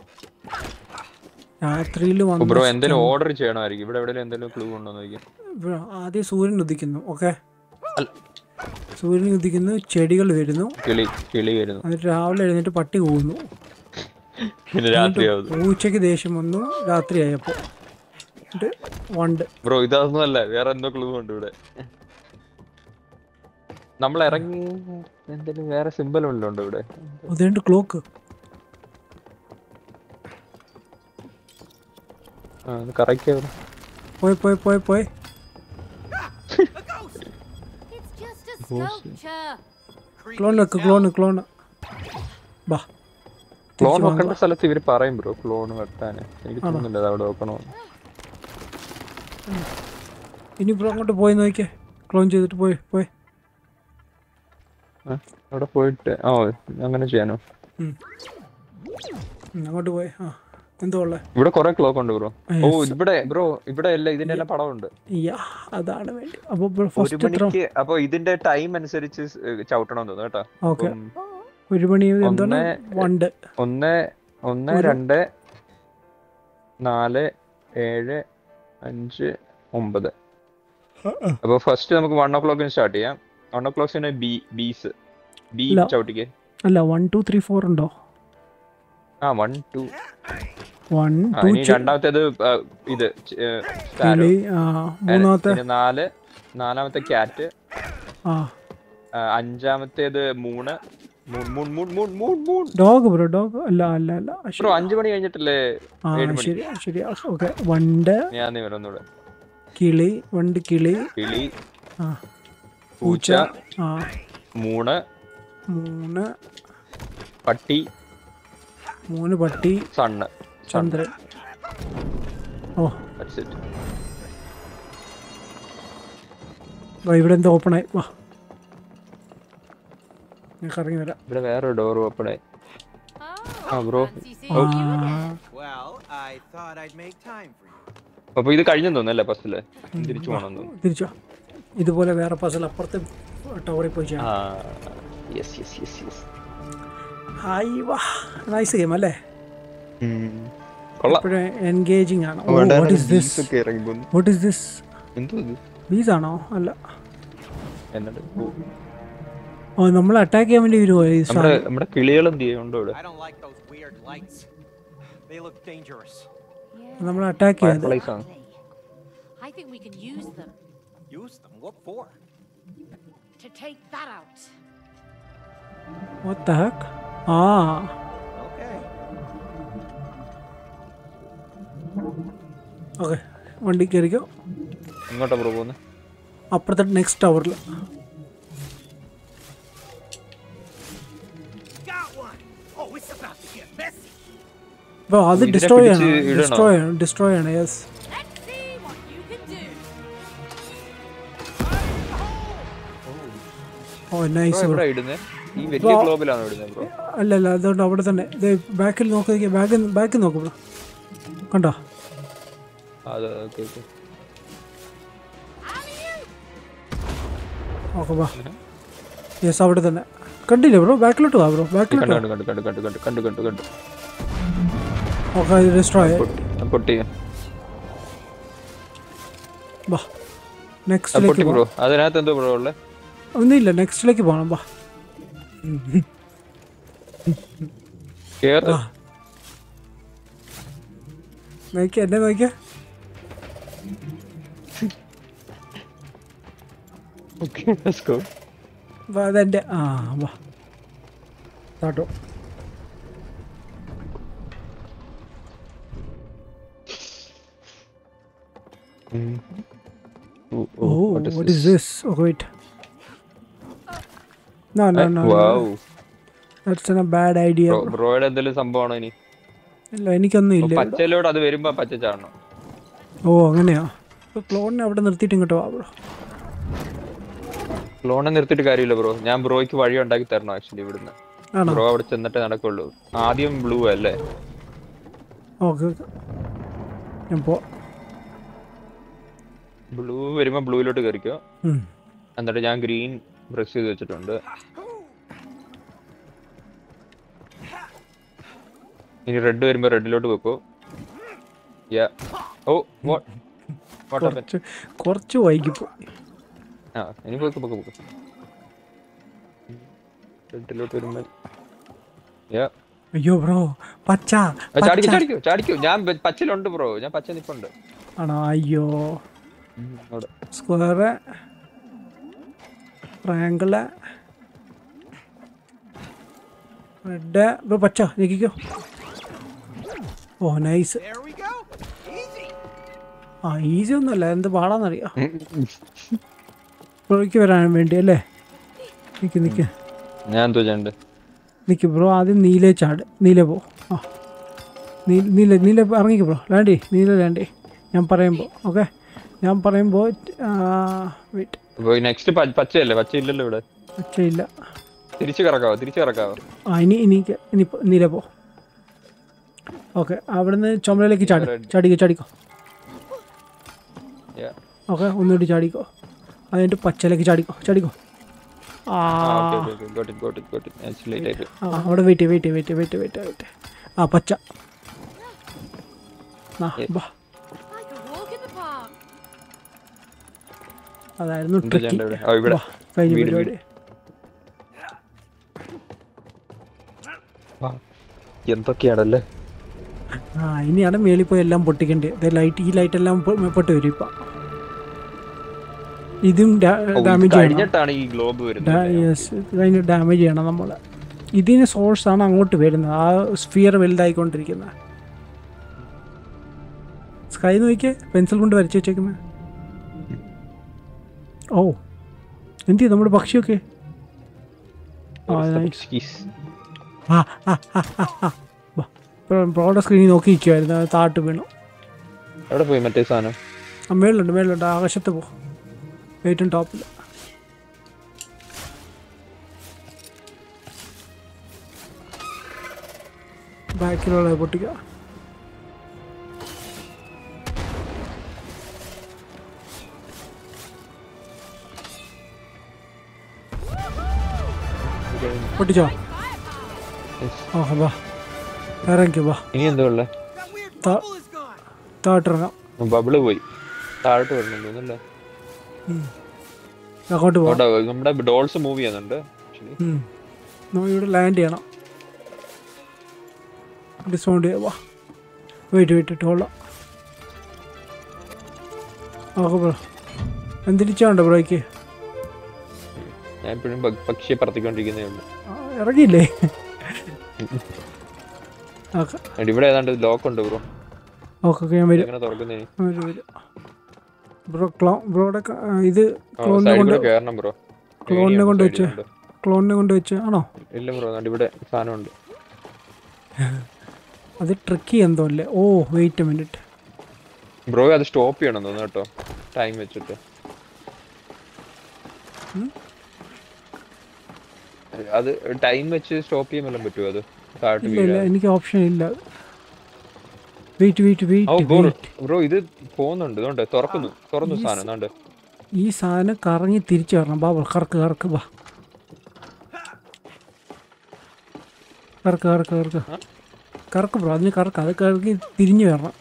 രാത്രിയിൽ ബ്രോ വന്ന് എന്തെങ്കിലും ഓർഡർ ചെയ്യണമായിരിക്കും ഇവിടെ എവിടെയെങ്കിലും എന്തെങ്കിലും ക്ലൂ ഉണ്ടോ നോക്കിയാൽ ബ്രോ, ആദ്യം സൂര്യൻ ഉദിക്കുന്നു ഓക്കെ സൂര്യൻ ഉദിക്കുന്നു ചെടികൾ വരുന്നു കിളി കിളി വരുന്നു എന്നിട്ട് രാവിലെ എഴുന്നേറ്റ് പട്ടി പോകുന്നു പിന്നെ രാത്രിയാവുന്നു പൂച്ചയ്ക്ക് ദേഷ്യം വന്നു രാത്രിയായപ്പോൾ എന്നിട്ട് വണ്ട് ബ്രോ ഇതൊന്നും അല്ല വേറെ എന്തോ ക്ലൂ ഉണ്ട് ഇവിടെ നമ്മൾ ഇറങ്ങി എന്തെങ്കിലും വേറെ സിമ്പൽ വല്ലതും ഉണ്ടോ ഇവിടെ അതുകൊണ്ട് ക്ലോക്ക് ആ കറക്റ്റ് പോയി പോയി പോയി പോയി Sculpture. ക്ലോൺ വെക്ക് ക്ലോൺ ക്ലോൺ ബാ ക്ലോൺ തിരിച്ച് വെക്കേണ്ട സ്ഥലത്ത് ഇവര് പറയും ബ്രോ ക്ലോൺ വെട്ടാന് എനിക്ക് തോന്നുന്നില്ല അത് അവിടെ വെക്കണമെന്ന് ഇനി ബ്രോ അങ്ങോട്ട് പോയി നോക്കിയേ ക്ലോൺ ചെയ്തിട്ട് പോയി പോയി ആ, അവിടെ പോയിട്ട് ഓ അങ്ങനെ ചെയ്യാനോ ഉം, അങ്ങോട്ട് പോയി ആ എന്തോ ഉള്ളേ ഇവിടെ കുറെ ക്ലോക്ക് ഉണ്ട് ബ്രോ Yes. ഓ ഇവിടെ ബ്രോ ഇവിടെ എല്ലാം ഇതിന്റെ എല്ലാം പടമുണ്ട് യാ അതാണ് വേണ്ടി അപ്പോൾ ഒരു ഫസ്റ്റ് എത്ര മണിക്ക് അപ്പൊ ഇതിന്റെ ടൈം അനുസരിച്ച് സ് ചവിട്ടണം തോന്നുന്നു കേട്ടോ ഓക്കെ ഉം. ഒരു മണി എന്താണ് ഒന്ന് വണ്ട് ഒന്ന് ഒന്ന് ഒരു- രണ്ട് നാല് ഏഴ് അഞ്ച് ഒമ്പത് അപ്പൊ ഫസ്റ്റ് നമുക്ക് വൺ ഓ ക്ലോക്കിന് സ്റ്റാർട്ട് ചെയ്യാം വൺ ഓ ക്ലോക്കിന് ബി ബീസ് ബി ഇല്ല. ചവിട്ടിക്ക് അല്ല വൺ ടു ത്രീ ഫോർ ഉണ്ടോ ആ വൺ ടു വൺ ആ ടു ഇനി രണ്ടാമത്തേത് ആ, ഇത് ച- ഏ, sparrow. കിളി ആ മൂന്നാമത്തെ പിന്നെ നാല് നാലാമത്തെ ക്യാറ്റ് ആ അഞ്ചാമത്തേത് മൂന്ന് moon moon moon moon moon moon dog bro dog അല്ല അല്ല അല്ല ശരി. ബ്രോ അഞ്ചു മണി കഴിഞ്ഞിട്ടല്ലേ ആ ഏഴ് മണി ശരി ശരി ഓക്കെ വണ്ട് ഞാൻ നീ വരാം ഒന്നുകൂടെ കിളി വണ്ട് കിളി കിളി ആ പൂച്ച ആ മൂണ് മൂന്ന് പട്ടി മൂന്ന് പട്ടി sun Chandran oh That's it. ദാ ഇവിടെ എന്താ ഓപ്പൺ ആയി വാ ഞാൻ കറങ്ങി വരാം ഇവിടെ വേറെ ഡോർ ഓപ്പൺ ആയി Oh, ആ bro fancy seeing you again. Well, I thought I'd make time for you. അപ്പൊ ഇത് കഴിഞ്ഞെന്ന് തോന്നുന്നല്ലേ ഫസ്റ്റില് തിരിച്ചു പോകണം തോന്നുന്നു തിരിച്ചോ ഇതുപോലെ വേറെ പസൽ അപ്പുറത്തെ ടവറിൽ പോയി ചെയ്യാം ആ yes yes yes yes hi വാ നൈസ് ഗെയിം അല്ലേ കൊള്ളാം ഇപ്പോഴും എൻഗേജിങ് ആണ് വാട്ട് ഇസ് ദിസ് ഒക്കെ ഇറങ്ങി പോന്നു വാട്ട് ഇസ് ദിസ് എന്തോ ഇത് ബീസ് ആണോ അല്ല എന്നിട്ട് ഓ നമ്മൾ അറ്റാക്ക് ചെയ്യാൻ വേണ്ടി വരുമോ ഈ നമ്മുടെ നമ്മുടെ കിളികൾ എന്ത് ചെയ്യുന്നുണ്ടോ ഇവിടെ I don't like those weird lights. They look dangerous. നമ്മൾ അറ്റാക്ക് ചെയ്യാതെ Fireflies ആണ് I think we can use them Use them? What for? to take that out. What the heck? ആ Okay. ഓക്കെ വണ്ടി കയറിക്കോ ഇങ്ങോട്ടാ ബ്രോ പോകുന്നത് അപ്പുറത്തെ നെക്സ്റ്റ് ടവറിൽ Got one! Oh, it's about to get messy! അപ്പോൾ അത് ഇതിനെ ഡിസ്ട്രോയ് ആണ് പിടിച്ച് ഇടണോ? ഡിസ്ട്രോയ് ആണ് ഡിസ്ട്രോയ് ആണ് yes Let's see what you can do. Oh nice ഇവിടെ ഇടുന്നത് ഈ വലിയ ഗ്ലോബിലാണോ ഇടുന്നത് ബ്രോ അല്ല അല്ല അതുകൊണ്ട് അവിടെ തന്നെ ഇത് ബാക്കിൽ നോക്കി ബാക്കിൽ ബാക്കിൽ നോക്കും കണ്ടോ അത് ഓക്കെ ഓക്കെ ഓക്കെ ബാ യെസ് അവിടെ തന്നെ കണ്ടില്ലേ ബ്രോ ബാക്കിലോട്ട് വാ ബ്രോ ബാക്കിലോട്ട് കണ്ടു കണ്ടു കണ്ടു കണ്ടു കണ്ടു കണ്ടു കണ്ടു കണ്ടു ഓക്കെ ഡിസ്ട്രോയ് പൊട്ടി പൊട്ടി ബാ ആ, നെക്സ്റ്റിലേക്ക് പൊട്ടി ബ്രോ അതിനകത്ത് എന്തോ ബ്രോ ഉള്ളത് ഒന്നുമില്ല നെക്സ്റ്റിലേക്ക് പോകണം ബാ കേറ് നോക്കിയ എന്നെ നോക്കിയ ഓക്കെ ലെറ്റ്സ് ഗോ വാ അതെൻ്റെ ആ വാ താട്ടോ oh what is this oh wait no no no wow that's a bad idea ബ്രോയുടെ എന്തെങ്കിലും സംഭവമാണോ ഇനി ഇല്ല എനിക്കൊന്നും ഇല്ല ഇവിടെ. പച്ചയിലോട് അത് വരുമ്പോ പച്ച ചാടണം ഓ അങ്ങനെയാ ഇപ്പോൾ ക്ലോണിനെ അവിടെ നിർത്തിയിട്ട് ഇങ്ങോട്ട് വാ ബ്രോ ലോണെ നിർത്തിയിട്ട് കാര്യമില്ല ബ്രോ ഞാൻ ബ്രോയ്ക്ക് വഴി ഉണ്ടാക്കി തരണം ആക്ച്വലി ഇവിടുന്ന് ആണോ ബ്രോ അവിടെ ചെന്നിട്ടേ നടക്കുള്ളൂ ആദ്യം ബ്ലൂ അല്ലേ ഓക്കെ ഓക്കെ ഞാൻ പോ ബ്ലൂ വരുമ്പോ ബ്ലൂയിലോട്ട് കയറിക്കോ ഉം. എന്നിട്ട് ഞാൻ ഗ്രീൻ പ്രസ് ചെയ്ത് വെച്ചിട്ടുണ്ട് ഇനി റെഡ് വരുമ്പോ റെഡിലോട്ട് വെക്കോ yeah oh what what happen കുറച്ച് കുറച്ച് വൈകിപ്പോ ആ ഇനി പോക്ക് പോക്ക് പോക്ക് റെഡിലോട്ട് വരുമ്പോ യാ അയ്യോ ബ്രോ പച്ച ചാടിക്കോ പച്ച ചാടിക്കോ ചാടിക്കോ ഞാൻ പ- പച്ചയിലുണ്ട് ബ്രോ ഞാൻ പച്ച നിപ്പുണ്ട് ആണോ അയ്യോ അവിടെ സ്ക്വയർ ട്രയാങ്കിള് റെഡ് ബ്രോ പച്ച ഞെക്കിക്കോ oh nice There we go. Easy. ആ ഈസി ഒന്നുമല്ല എന്ത് പാടാന്നറിയാം ബ്രോയ്ക്ക് വരാൻ വേണ്ടി അല്ലേ നിൽക്ക് നിൽക്ക് ഞാൻ എന്തോ ചെയ്യണ്ട് നിൽക്ക് ബ്രോ ആദ്യം നീലേ ചാട് നീല പോ ആ നീ നീല നീല ഇറങ്ങിക്ക് ബ്രോ ലാൻഡി നീല ലാൻഡി ഞാൻ പറയുമ്പോൾ ഓക്കെ ഞാൻ പറയുമ്പോൾ വെയിറ്റ് അപ്പൊ നെക്സ്റ്റ് പച്ചയല്ലേ പച്ച ഇല്ലല്ലോ ഇവിടെ ഒച്ചയില്ല തിരിച്ചു കിടക്കാവോ തിരിച്ചു കിടക്കാവോ ആ ഇനി ഇനി ഇനി നീല പോ ഓക്കെ അവിടുന്ന് ചുമലിലേക്ക് ചാടി ചാടിക്കോ ചാടിക്കോ Yeah. ഓക്കെ ഒന്നുകൂടി ചാടിക്കോ അത് കഴിഞ്ഞിട്ട് പച്ചയിലേക്ക് ചാടിക്കോ ചാടിക്കോ ആ ആ, okay, okay, okay. Got it, got it, got it. Actually, late ആയിപ്പോയി. ആ അവിടെ wait wait wait wait wait wait ആ പച്ച ആ ബാ Like a walk in the park. അതായിരുന്നു എന്താ ട്രിക്കി ചെയ്യണ്ടേ ഇവിടെ? ആ, ഇവിടെ. കഴിഞ്ഞ വീട്, പരിപാടി ആ, എന്തൊക്കെയാണല്ലേ ആ ഇനിയാണ് മേളിൽ പോയി എല്ലാം പൊട്ടിക്കേണ്ടത് ലൈറ്റ് ഈ ലൈറ്റ് എല്ലാം പൊ- പൊട്ടി വരും ഇപ്പം ഇതും ഓ, ഇത് ഡാമേജ് ചെയ്യണം കഴിഞ്ഞിട്ടാണ് ഈ ഗ്ലോബ് വരുന്നത് യെസ് കഴിഞ്ഞ് ഡാമേജ് ചെയ്യണം നമ്മൾ ഇതിന് സോഴ്സ് ആണ് അങ്ങോട്ട് വരുന്നത് ആ സ്ഫിയർ വലുതായിക്കൊണ്ടിരിക്കുന്നത് സ്കൈ നോക്കിയേ പെൻസിൽ കൊണ്ട് വരച്ച് വെച്ചേക്കുന്നത് ഓ എന്തി നമ്മുടെ പക്ഷിയൊക്കെ ആ, nice. Skis. ആ ആ ആ ആ ആ വാ. ഇപ്പൊ ബ്രോഡ് സ്ക്രീനിൽ നോക്കി നിൽക്കുമായിരുന്നു അത് താട്ട് വീണു എവിടെ പോയി മറ്റേ സാധനം ആ മേളിലുണ്ട് മേളിലുണ്ട് ആകാശത്ത് പോ ഏറ്റവും ടോപ്പിൽ ബാക്കിലുള്ള പൊട്ടിക്കുക പൊട്ടിച്ചോ Yes. ആ വാ ഇറങ്ങിക്കോ വാ ഇനി എന്തോ ഉള്ളേ That weird Ta- bubble is gone. താട്ടിറങ്ങാം ബബിള് പോയി താഴോട്ട് വരണം തോന്നുന്നല്ലേ അങ്ങോട്ട് പോവാം അവിടെ നമ്മുടെ ഡോൾസ് മൂവ് ചെയ്യുന്നുണ്ട് actually. ഉം. നമ്മൾ ഇവിടെ ലാൻഡ് ചെയ്യണം ഡിസ്കൗണ്ട് ചെയ്യാം വാ വെയിറ്റ് വെയിറ്റ് ഇട്ടോളാം ഓക്കെ ബ്രോ എന്തിരിച്ചാണ്ടോ ബ്രോയ്ക്ക് ഞാൻ ഇപ്പോഴും പക്ഷിയെ പറത്തിക്കൊണ്ടിരിക്കുന്നേ ഉള്ളൂ ഇറങ്ങിയില്ലേ ഓക്കെ എടി, ഇവിടെ ഏതാണ്ട് ലോക്ക് ഉണ്ട് ബ്രോ ഓക്കെ ഓക്കെ ഞാൻ വരും എങ്ങനെ തുറക്കുന്നേ വരും വരും ബ്രോ ക്ലോ ബ്രോയുടെ ക- ആ, ഇത് ക്ലോണിനെ സൈഡിൽ കൊണ്ട് കൂടെ കയറണം ബ്രോ ക്ലോണിനെ കൊണ്ട് വെച്ച് ക്ലോണിനെ കൊണ്ട് വെച്ച് ആണോ ഇല്ല ബ്രോ അതുകൊണ്ട് ഇവിടെ സാധനമുണ്ട് അത് ട്രിക്കി എന്തോ അല്ലേ ഓ വെയിറ്റ് മിനിറ്റ് ബ്രോ അത് സ്റ്റോപ്പ് ചെയ്യണം തോന്നുന്നു കേട്ടോ ടൈം വെച്ചിട്ട് അത് ടൈം വെച്ച് സ്റ്റോപ്പ് ചെയ്യാൻ വല്ലതും പറ്റുമോ അത് താഴോട്ട് ഇല്ല ഇല്ല വീഴാതെ? എനിക്ക് ഓപ്ഷൻ ഇല്ല wait wait oh wait bro wait bro ഇത് പോകുന്നുണ്ട് ഇതുകൊണ്ട് തുറക്കുന്നു തുറന്നു സാധനം ഇതുകൊണ്ട് ഈ സാധനം കറങ്ങി തിരിച്ചു വരണം ബാബ കറക്ക് കറക്ക് ബാ കറക്ക് കറക്ക് കറക്ക് കറക്ക് ബ്രോ അതിന് കറക്ക് അത് കറക്കി തിരിഞ്ഞു വരണം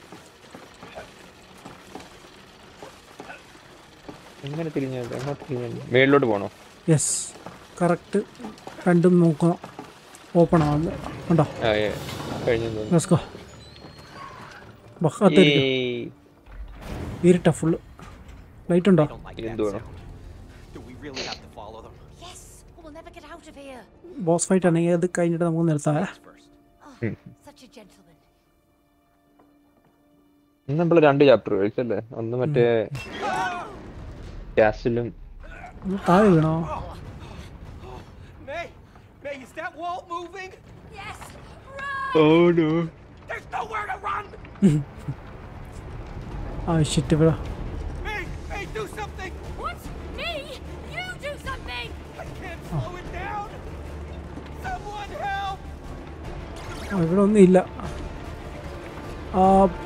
എങ്ങനെ തിരിഞ്ഞത് എങ്ങോട്ട് തിരിഞ്ഞു മേളിലോട്ട് പോകണോ യെസ് കറക്റ്റ് രണ്ടും നോക്കണം ഓപ്പൺ ആവുന്നത് ഉണ്ടോ ആ ഏ കഴിഞ്ഞു തോന്നുന്നു ലെസ്കോ ബഹത്തിരിക്കും ഏയ്. ഇരുട്ട ഫുള്ള് ലൈറ്റ് ഉണ്ടോ Don't like ഇനി that എന്ത് വേണം sound. Do we really have to follow them? Yes, or we'll never get out of here. Boss fight ആണെങ്കിൽ അത് കഴിഞ്ഞിട്ട് നമുക്ക് നിർത്താം First. Oh, such a gentleman. ഇന്ന് നമ്മൾ രണ്ട് ചാപ്റ്റർ കഴിച്ചല്ലേ ഒന്ന് മറ്റേ കാസിലും ഒന്ന് താഴെ വീണോ May, May, is that wall moving? Yes, There's nowhere to run. ആ shit bro May, May, do something. What? Me? You do something! I can't slow it down. Someone help. ആ, ഇവിടെ ഒന്നും ഇല്ല ആ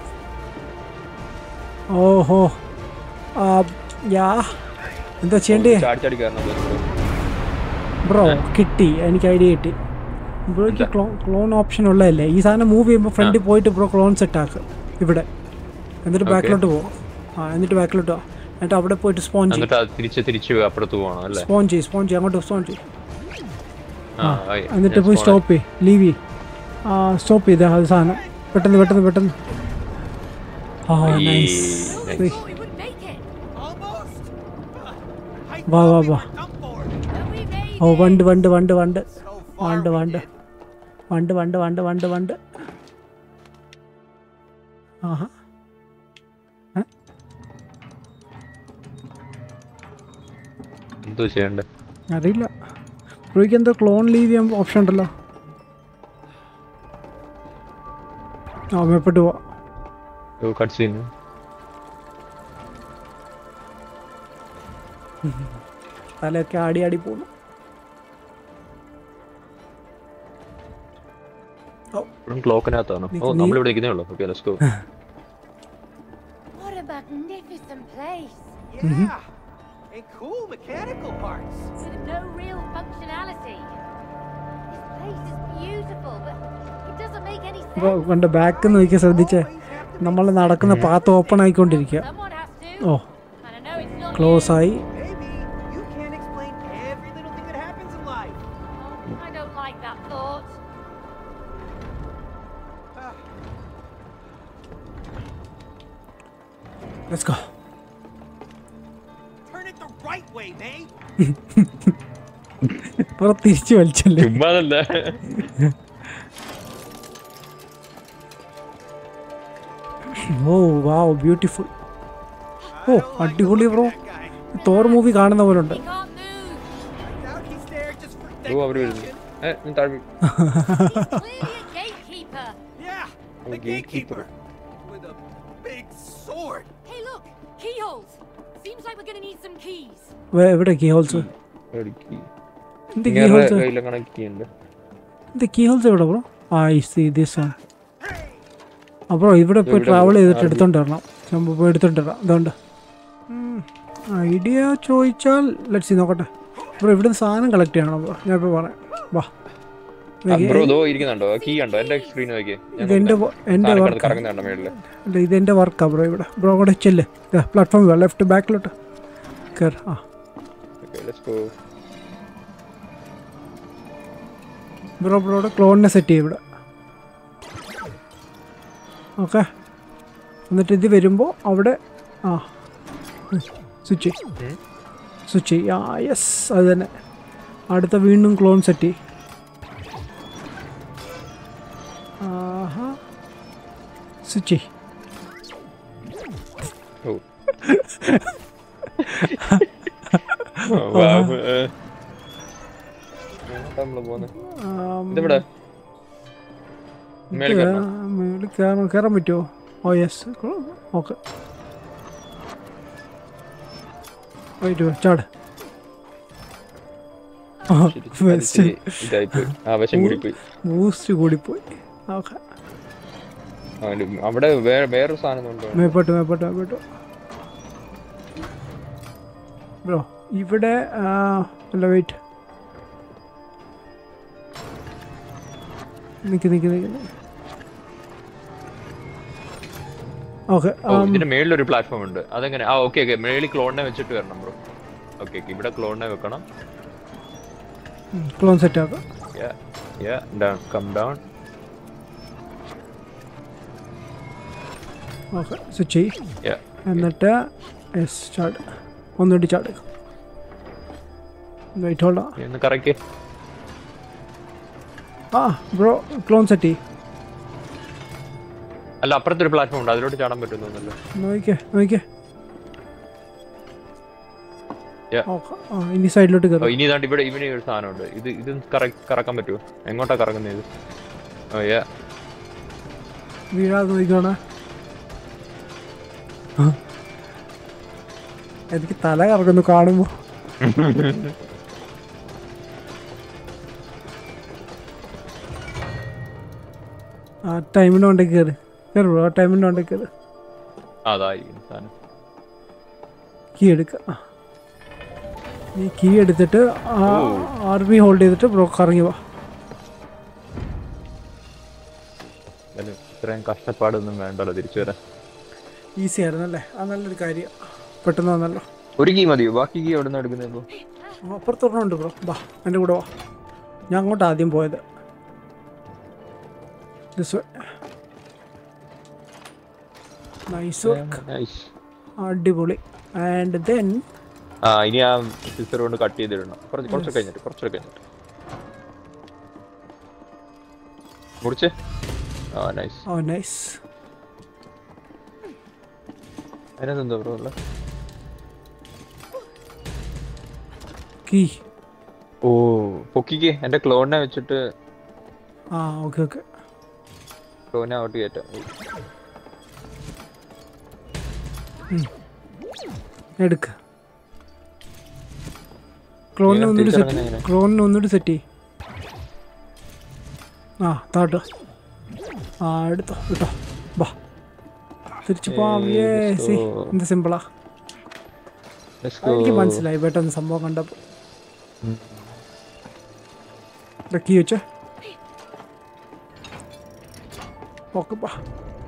ഓഹോ ആ യാ എന്താ ചെയ്യണ്ടേ ചാടി ചാടി കയറണം തോന്നുന്നു ബ്രോ കിട്ടി എനിക്ക് ഐഡിയ കിട്ടി ബ്രോയ്ക്ക് ക്ലോ ക്ലോൺ ഓപ്ഷൻ ഉള്ളതല്ലേ ഈ സാധനം മൂവ് ചെയ്യുമ്പോൾ ഫ്രണ്ടിൽ പോയിട്ട് ബ്രോ ക്ലോൺ സെറ്റ് ആക്ക് ഇവിടെ എന്നിട്ട് ബാക്കിലോട്ട് പോകും ആ എന്നിട്ട് ബാക്കിലോട്ട് വാ എന്നിട്ട് അവിടെ പോയിട്ട് സ്പോൺ ചെയ്യും എന്നിട്ട് അത് തിരിച്ച് തിരിച്ച് അപ്പുറത്ത് പോകണം അല്ലേ സ്പോൺ ചെയ്യും സ്പോൺ ചെയ്യും അങ്ങോട്ട് സ്പോൺ ചെയ്യും ആ, ആയി. എന്നിട്ട് ഞാൻ പോയി spawn സ്റ്റോപ്പ് ചെയ്യും ലീവ് ചെയ്യും ആ സ്റ്റോപ്പ് ചെയ്തേ അത് സാധനം പെട്ടെന്ന് പെട്ടെന്ന് പെട്ടെന്ന് ആ ആയി. Nice I thought we would make it, Almost. I വാ വാ thought we വാ were done for. but we made oh it. വണ്ട് വണ്ട് വണ്ട് വണ്ട് So far വണ്ട് we വണ്ട് did. വണ്ട് വണ്ട് വണ്ട് വണ്ട് വണ്ട് ആഹാ ഏ? എന്തോ ചെയ്യണ്ടേ അറിയില്ല ബ്രോയ്ക്ക് എന്തോ ക്ലോൺ ലീവ് ചെയ്യാൻ ഓപ്ഷൻ ഉണ്ടല്ലോ ആ മേപ്പെട്ട് പോവാ കട്ട് സീൻ തലയൊക്കെ ആടി ആടി പോകുന്നു ക്ലോക്കിനകത്താണ് ഓ നീ- നമ്മളിവിടെ നിൽക്കുന്നേ ഉള്ളൂ okay let's go What a magnificent place! Yeah. And cool mechanical parts. With no real functionality. This place is beautiful, but it doesn't make any sense. അപ്പോൾ കണ്ട ബാക്ക് നോക്കി ശ്രദ്ധിച്ചേ നമ്മൾ നടക്കുന്ന പാത്ത് ഓപ്പൺ ആയിക്കൊണ്ടിരിക്കുക Someone has to. Oh And I know it's not close ആയി Maybe you can't explain every little thing that happens in life. you. Oh, I don't like that thought. Let's go Turn it the right way, May. ഇപ്പോൾ തിരിച്ചു വലിച്ചല്ലേ ചുമ്മാതല്ല oh wow beautiful I oh don't like the അടിപൊളി look of bro that guy. Thor movie കാണുന്ന പോലെ ഉണ്ട് He can't move. I doubt he's there just for ഓ അവര് വരുന്നു decoration. ഏ, നീ താഴെ He's clearly a gatekeeper. Yeah, the A gatekeeper. gatekeeper. With a big sword. Hey, look, keyholes. Seems like we're gonna need some keys. വേ- എവിടെ കീ ഹോൾസ് എടുക്ക്. എന്ത് കീ ഇങ്ങനെ ഹോൾസ് കയ്യിലെങ്ങനെ key ഉണ്ട് എന്ത് കീ ഹോൾസ് എവിടെ ബ്രോ ആ ഐ സി ദിസ് വൺ ആ ബ്രോ ഇവിടെ പോയി ഇവിടെ ട്രാവൽ bro? ചെയ്തിട്ട് ആ, എടുത്തോണ്ട് വരണം സംഭവം പോയി എടുത്തോണ്ട് വരാം അതുകൊണ്ട് ഐഡിയ ചോദിച്ചാൽ ലെറ്റ്സ് നോക്കട്ടെ ബ്രോ ഇവിടുന്ന് സാധനം കളക്ട് ചെയ്യണം ബ്രോ ഞാൻ ഇപ്പോൾ പറയാം വാ ബ്രോ ദോ ഇരിക്കുന്നുണ്ടോ കീ ഉണ്ടോ എന്റെ സ്ക്രീൻ നോക്കിയേ ഇത് എൻ്റെ വ- എൻ്റെ വർക്ക് കറങ്ങുന്നുണ്ടോ മേളില് അല്ല ഇത് എൻ്റെ വർക്കാണ് ബ്രോ ഇവിടെ ബ്രോ കൂടെ ചെല്ല് പ്ലാറ്റ്ഫോം ലെഫ്റ്റ് ബാക്കിലോട്ട് കയറി ആ ഓക്കെ ലെറ്റ്സ് ഗോ ബ്രോ ബ്രോയുടെ ക്ലോണിനെ സെറ്റ് ചെയ്യും ഇവിടെ ഓക്കെ എന്നിട്ട് ഇത് വരുമ്പോൾ അവിടെ ആ സ്വിച്ച് സ്വിച്ച് ചെയ്യും ആ യെസ് അത് തന്നെ അടുത്ത വീണ്ടും ക്ലോൺ സെറ്റ് ചെയ്യും ആഹാ സ്വിച്ച് ചെയ്യും ഓ വാവ് നമ്മള് പോന്നെ ഇതെവിടെ മേളിൽ കയറണോ? മേളിൽ കയറാൻ കയറാൻ പറ്റുമോ ഓ യെസ് ഓക്കെ വൈറ്റ് ചാട് ആ ശരി, അത് ഇച്ചിരി ഇതായിപ്പോയി ആവശ്യം കൂടി പോയി ബൂസ്റ്റ് കൂടിപ്പോയി ഓക്കെ അവിടെ വേറെ വേറൊരു സാധനം ഉണ്ടോ മേപ്പോട്ട് മേപ്പോട്ട് മേപ്പോട്ട് ബ്രോ ഇവിടെ ആ, അല്ല വെയിറ്റ് നിക്ക് നിക്ക് നിക്ക് ഓക്കെ ഓ ഇതിന്റെ മേളിൽ ഒരു പ്ലാറ്റ്ഫോം ഉണ്ട് അതെങ്ങനെ ആ ഓക്കെ ഓക്കെ മേളിൽ ക്ലോണിനെ വെച്ചിട്ട് വരണം ബ്രോ ഓക്കെ ഓക്കെ ഇവിടെ ക്ലോണിനെ വെക്കണം ക്ലോൺ സെറ്റ് ആക്കാം Yeah, yeah, down, come down. Okay switch ചെയ്യ് Yeah. എന്നിട്ട് എസ് ചാട് ഒന്നുകൂടി ചാട് വെയിറ്റ് ഹോൾഡാ നീ ഒന്ന് കറക്കി ആ ബ്രോ ക്ലോൺ സെറ്റ് ചെയ്യ് അല്ല അപ്പുറത്തൊരു പ്ലാറ്റ്ഫോം ഉണ്ട് അതിലോട്ട് ചാടാൻ പറ്റുന്നല്ലോ നോക്കിക്കേ നോക്കിക്കേ Yeah. ഓക്കെ ആ ഇനി സൈഡിലോട്ട് ഓ കയറും ഇനി ഇതാണ്ട് ഇവിടെ ഇവന് ഒരു സാധനം ഉണ്ട് ഇത് ഇത് കറ- കറക്കാൻ പറ്റുമോ എങ്ങോട്ടാ കറങ്ങുന്നത് ഇത് ഓ യാ വീഴാതെ നോക്കിക്കോണേ ആ. എനിക്ക് തല കറക്കുന്നു കാണുമ്പോ ആ ടൈമിൻ്റെ കൊണ്ടേ കയറി കയറി ബ്രോ ആ ടൈമിൻ്റെ കൊണ്ടേ കയറി അതായിരിക്കും സാധനം കീ എടുക്കുക ആ. ഈ കീ എടുത്തിട്ട് ഓ. ആർ ബി ഹോൾഡ് ചെയ്തിട്ട് ബ്രോ കറങ്ങി വാ എന്തായാലും ഇത്രയും കഷ്ടപ്പാടൊന്നും വേണ്ടല്ലോ തിരിച്ചു വരാൻ ഈസി ആയിരുന്നു അല്ലേ അത് നല്ലൊരു കാര്യം പെട്ടെന്ന് വന്നല്ലോ ഒരു കീ മതിയോ ബാക്കി കീ എവിടെ നിന്ന് എടുക്കുന്നത് ഇപ്പൊ ആ, അപ്പുറത്തൊരെണ്ണമുണ്ട് ബ്രോ വാ എൻ്റെ കൂടെ വാ ഞാൻ അങ്ങോട്ട് ആദ്യം പോയത് ദിസ് നൈസ് വർക്ക് Nice. അടിപൊളി ആൻഡ് ദെൻ ആ ഇനി ആ സിസ്റ്റർ കൊണ്ട് കട്ട് ചെയ്തിടണം കുറച്ച് കുറച്ച് കഴിഞ്ഞിട്ട് കുറച്ച് കഴിഞ്ഞിട്ട് മുറിച്ച് ആ നൈസ് ഓ നൈസ് അതിനെന്താ ബ്രോ ഉള്ള കീ ഓ പൊക്കിക്ക് എന്റെ ക്ലോണിനെ വെച്ചിട്ട് ആ ഓക്കെ ഓക്കെ ക്ലോനെ ഔട്ട് കയറ്റാം എടുക്ക ക്ലോണിനെ ഇങ്ങനെ ഒന്നുകൂടി സെറ്റ് തിരിച്ചിറങ്ങുന്നെ എങ്ങനെ? ക്ലോണിനെ ഒന്നുകൂടി സെറ്റ് ചെയ് ആ താട്ടോ ആ എടുത്തോ എടുത്തോ ബാ തിരിച്ചു പോവാം ഏയ്, ഏ let's സി go. എന്ത് സിമ്പിളാ Let's go. എനിക്ക് മനസ്സിലായി പെട്ടെന്ന് സംഭവം കണ്ടപ്പോൾ കീ വെച്ചേ ഓക്കെ ബാ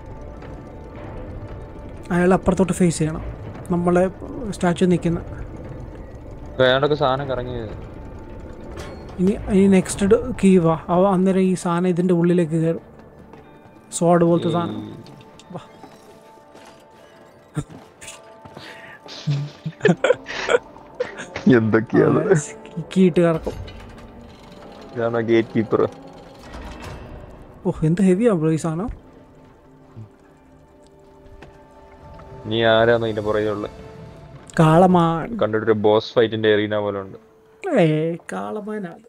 അയാൾ അപ്പുറത്തോട്ട് ഫേസ് ചെയ്യണം നമ്മളെ സ്റ്റാച്ചു നിൽക്കുന്ന വേണ്ടൊക്കെ സാധനം കറങ്ങി ഇനി ഇനി നെക്സ്റ്റ് കീ വാ അവ അന്നേരം ഈ സാധനം ഇതിൻ്റെ ഉള്ളിലേക്ക് കയറും സോഡ് പോലത്തെ സാധനം വാ എന്തൊക്കെയാണ് കീ ഇട്ട് കറക്കും ഇതാണ് ഗേറ്റ് കീപ്പർ ഓ എന്ത് ഹെവിയാ ബ്രോ ഈ സാധനം നീ ആരാന്ന് ഇതിന്റെ പുറകെ ഉള്ളത് കാളമാൻ കണ്ടിട്ടൊരു ബോസ് ഫൈറ്റിന്റെ എറീന പോലെ ഉണ്ട് ഏ കാളമാനാണ്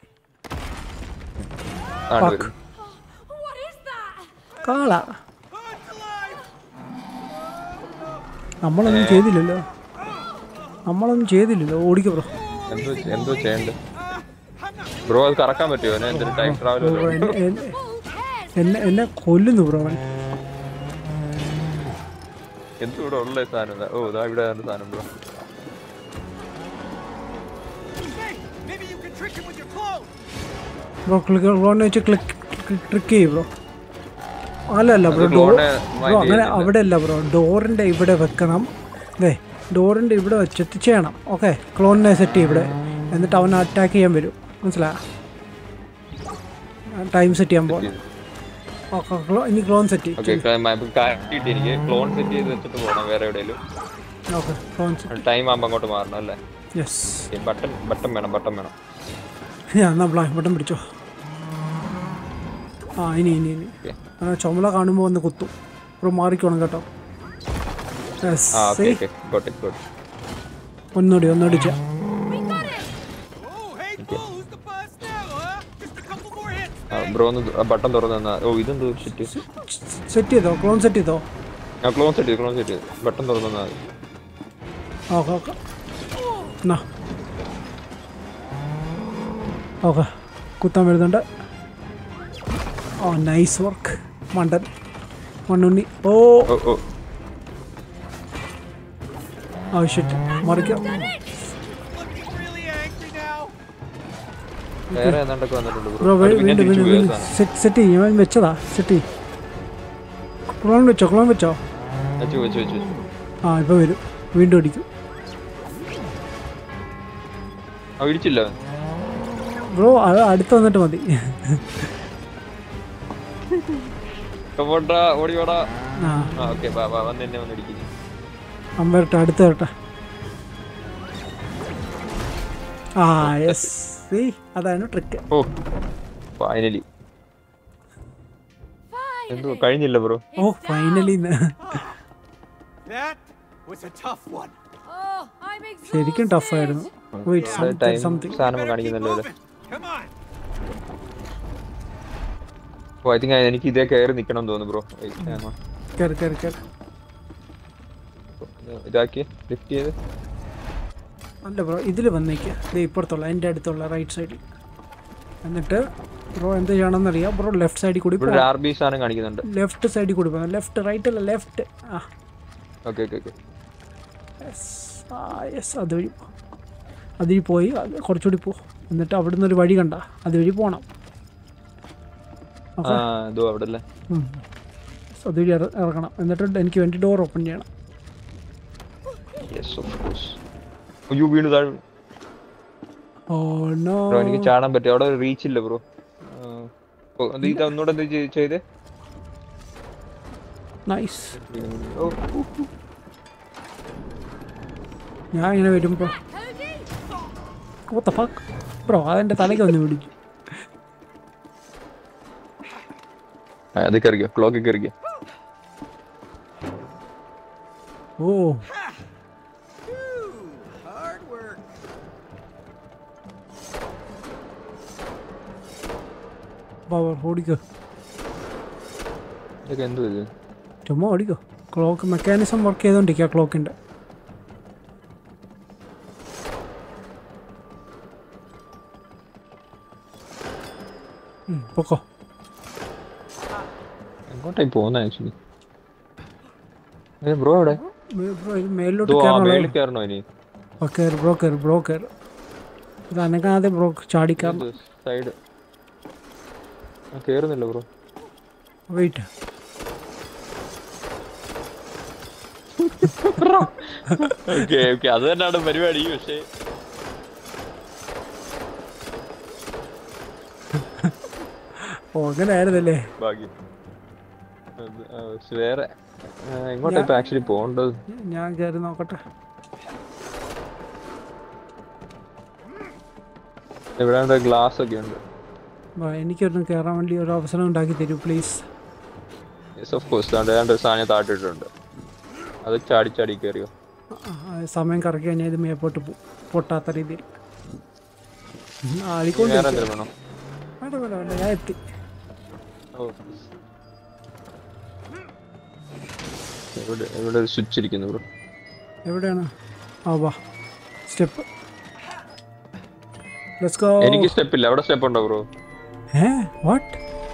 ആണ് Fuck. വരുന്നത്. What is that? കാള നമ്മളൊന്നും ചെയ്തില്ലല്ലോ നമ്മളൊന്നും ചെയ്തില്ലല്ലോ ഓടിക്ക ബ്രോ എന്തോ എന്തോ ചെയ്യണ്ട് ബ്രോ അത് കറക്കാൻ പറ്റുമോ എന്നെ എന്തൊരു ടൈം ട്രാവൽ ബ്രോ, എന്നെ എന്നെ- Bull's head! എന്നെ എന്നെ കൊല്ലുന്നു ബ്രോ അവൻ എന്തോ ഇവിടെ ഉള്ള ഈ സാധനം ഇതാ. ഓ ഇതാ ഇവിടെ ആണ് സാധനം bro Hey, maybe you can trick him with your clothes. Bro click ബ്രോനെ വെച്ച് ക്ലിക്ക് ട്രിക്ക് ചെയ്യും ബ്രോ അല്ല അല്ല ബ്രോ അത് ഡോർ ക്ലോണിനെ ബ്രോ mind അങ്ങനെ ചെയ്യുന്നില്ല. അവിടെ അല്ല ബ്രോ ഡോറിൻ്റെ ഇവിടെ വെക്കണം അതെ ഡോറിൻ്റെ ഇവിടെ വെച്ചിട്ട് ചെയ്യണം ഓക്കെ ക്ലോണിനെ സെറ്റ് ചെയ്യും ഇവിടെ എന്നിട്ട് അവൻ അറ്റാക്ക് ചെയ്യാൻ വരും മനസ്സിലായോ ടൈം സെറ്റ് ചെയ്യാൻ പോകണം ഓക്കെ ഇനി ക്ലോൺ സെറ്റ് ഓക്കെ ചെയ്യും കിട്ടി എനിക്ക് ക്ലോൺ സെറ്റ് ചെയ്ത് വെച്ചിട്ട് പോകണം വേറെ എവിടെയെങ്കിലും ഓക്കെ ക്ലോൺ സെറ്റ് ടൈം ആകുമ്പോൾ അങ്ങോട്ട് മാറണം അല്ലേ യെസ് ബട്ടൺ ബട്ടൺ വേണം ബട്ടൺ വേണം ഞാൻ എന്നാ ബ്ലാക്ക് ബട്ടൺ പിടിച്ചോ ആ ഇനി ഇനി ഇനി Okay. ആ ചുമല കാണുമ്പോൾ വന്ന് കുത്തും ബ്രോ മാറിക്കോണം കേട്ടോ Yes, ആ okay see? Okay got it got ഒന്നുകൂടി ഒന്നുകൂടി ചെയ്യാം We got it! Oh, hey, fool, who's the boss now, huh? Just a couple more hits. Bro ഒന്ന് ബട്ടൺ തുറന്നു തന്നാ ഓ ഇതെന്തോ ഷിറ്റ് സെറ്റ് ചെയ്തോ ക്ലോൺ സെറ്റ് ചെയ്തോ ആ ക്ലോൺ സെറ്റ് ചെയ്ത് ക്ലോൺ സെറ്റ് ചെയ്ത് ബട്ടൺ തുറന്നു തന്നാ മതി ഓക്കെ ഓക്കെ എന്നാ ഓക്കെ കുത്താൻ വരുന്നുണ്ട് ഓ നൈസ് വർക്ക് മണ്ടൻ മണ്ണുണ്ണി ഓ ഓ ഓ ആവശ്യം മറിക്കാം Looking really angry now. വേറെ ഏതാണ്ടൊക്കെ വന്നിട്ടുണ്ട് ബ്രോ ബ്രോ പിന്നെ വീണ്ടും തിരിച്ചു വീണ്ടും പോയ വീണ്ടും സാധനം സെറ്റ് സെറ്റ് ചെയ്യും ഞാൻ വെച്ചതാ സെറ്റ് ചെയ്യും ക്ലോൺ വെച്ചോ ക്ലോൺ വെച്ചോ വെച്ചു വെച്ചു വെച്ചു ആ ഇപ്പോൾ വരും വീണ്ടും അടിക്കും ആ ഇടിച്ചില്ല അവൻ. ബ്രോ അത് അടുത്ത് വന്നിട്ട് മതി പോട്ടാ ഓടി ഓടാ ആ ആ ഓക്കെ വാ വാ വന്ന് എന്നെ വന്ന് ഇടിക്കുന്നു അമ്മ വരട്ടെ അടുത്ത് വരട്ടെ ആ യെസ് സീ അതാണ് ട്രിക്ക് ഓ ഫൈനലി എന്തോ കഴിഞ്ഞില്ല bro oh finally That was a tough one. Oh, I'm exhausted. ശരിക്കും ടഫായിരുന്നു വെയിറ്റ് ടൈം സംതിങ് സാധനം Better keep കാണിക്കുന്നല്ലോ ഇവിടെ moving. Come on. Oh I think എനിക്ക് ഇതേ കയറി നിക്കണം എന്ന് തോന്നുന്നു ബ്രോ കയറി കയറി കയറി ഇതാക്കി ലിഫ്റ്റ് ചെയ്ത് അല്ല ബ്രോ ഇതിൽ വന്നേക്കുക ഇത് ഇപ്പുറത്തുള്ള എൻ്റെ അടുത്തുള്ള റൈറ്റ് സൈഡിൽ എന്നിട്ട് ബ്രോ എന്ത് ചെയ്യണമെന്നറിയാം ബ്രോ ലെഫ്റ്റ് സൈഡിൽ കൂടി ഇവിടെ ഒരു ആർ ബി സാധനം കാണിക്കുന്നുണ്ട് ലെഫ്റ്റ് സൈഡിൽ കൂടി പോകാം ലെഫ്റ്റ് റൈറ്റ് അല്ല ലെഫ്റ്റ് ആ ഓക്കെ ഓക്കെ ഓക്കെ യെസ് ആ യെസ് അതുവഴി പോ അതുവഴി പോയി അത് കുറച്ചുകൂടി പോ എന്നിട്ട് അവിടുന്ന് ഒരു വഴി കണ്ട അതുവഴി പോകണം ആ ഇതോ അവിടെ അല്ലേ ഉം. അതുവഴി ഇറ- ഇറങ്ങണം എന്നിട്ട് എനിക്ക് വേണ്ടി ഡോർ ഓപ്പൺ ചെയ്യണം യെസ് ഓഫ് കോഴ്സ് അയ്യോ വീണ് താഴെ വീണു. ഓ നോ ബ്രോ എനിക്ക് ചാടാൻ പറ്റും അവിടെ റീച്ച് ഇല്ല ബ്രോ ഇത് ഒന്നുകൂടെ എന്ത് ചെയ്- ചെയ്തേ നൈസ് ഓ ഞാൻ ഇങ്ങനെ വരുമ്പോൾ Cody? ഓത്ത ഫക്ക് ബ്രോ അതെൻ്റെ തലയ്ക്ക് വന്ന് പിടിച്ചു ആ, അത് കയറിക്കോ ക്ലോക്ക് കയറിക്കോ ഓ Phew, hard work. പവർ ഓടിക്കോ ഇതൊക്കെ എന്തോ ഇത് ചുമ്മാ ഓടിക്കോ ക്ലോക്ക് മെക്കാനിസം വർക്ക് ചെയ്തോണ്ടിരിക്കുക ക്ലോക്കിൻ്റെ പൊക്കോ എങ്ങോട്ടായി പോകുന്ന ആക്ച്വലി ബ്രോ എവിടെ മേ- ബ്രോ, ഇത് മേലിലോട്ട് ഇതോ ആ കയറണോ മേളിൽ കയറണോ ഇനി കയറി ബ്രോ കയറി ബ്രോ കയറി ഇത് അനങ്ങാതെ ബ്രോ ചാടിക്കയറണം സൈഡ് കേറുന്നില്ല ബ്രോ വെയിറ്റ് ഓക്കെ ഓക്കെ അത് തന്നെയാണ് പരിപാടി പക്ഷേ ഓ അങ്ങനെ ആയിരുന്നല്ലേ ഭാഗ്യം അത്, ആ, പക്ഷെ വേറെ ആ, എങ്ങോട്ടാ ഇപ്പൊ ആക്ച്വലി പോകേണ്ടത് ഞാൻ കയറി നോക്കട്ടെ ഇവിടെ ഗ്ലാസ് ഒക്കെ ഉണ്ട് വാ, എനിക്കൊരെണ്ണം കയറാൻ വേണ്ടി ഒരു അവസരം ഉണ്ടാക്കി തരൂ പ്ലീസ് യെസ് ഓഫ് കോഴ്സ് രണ്ട് ഒരു സാധനം താട്ടിട്ടുണ്ട് അത് ചാടി ചാടി കയറിയോ സമയം കറക്കി കഴിഞ്ഞാൽ ഇത് മേപ്പോട്ട് പോകും പൊട്ടാത്ത രീതിയിൽ ഉം, ഇനി ആടിക്കൊണ്ട് വേറെ എന്തെങ്കിലും വേണോ വേണ്ട വേണ്ട വേണ്ട ഞാൻ എത്തി ഓ. ഇവിടെ ഇവിടെ ഒരു സ്വിച്ച് ഇരിക്കുന്നു ബ്രോ എവിടെയാണ് ആ വാ സ്റ്റെപ്പ് ലെറ്റ്സ് ഗോ എനിക്ക് സ്റ്റെപ്പ് ഇല്ല അവിടെ സ്റ്റെപ്പ് ഉണ്ടോ ബ്രോ ഏ വാട്ട്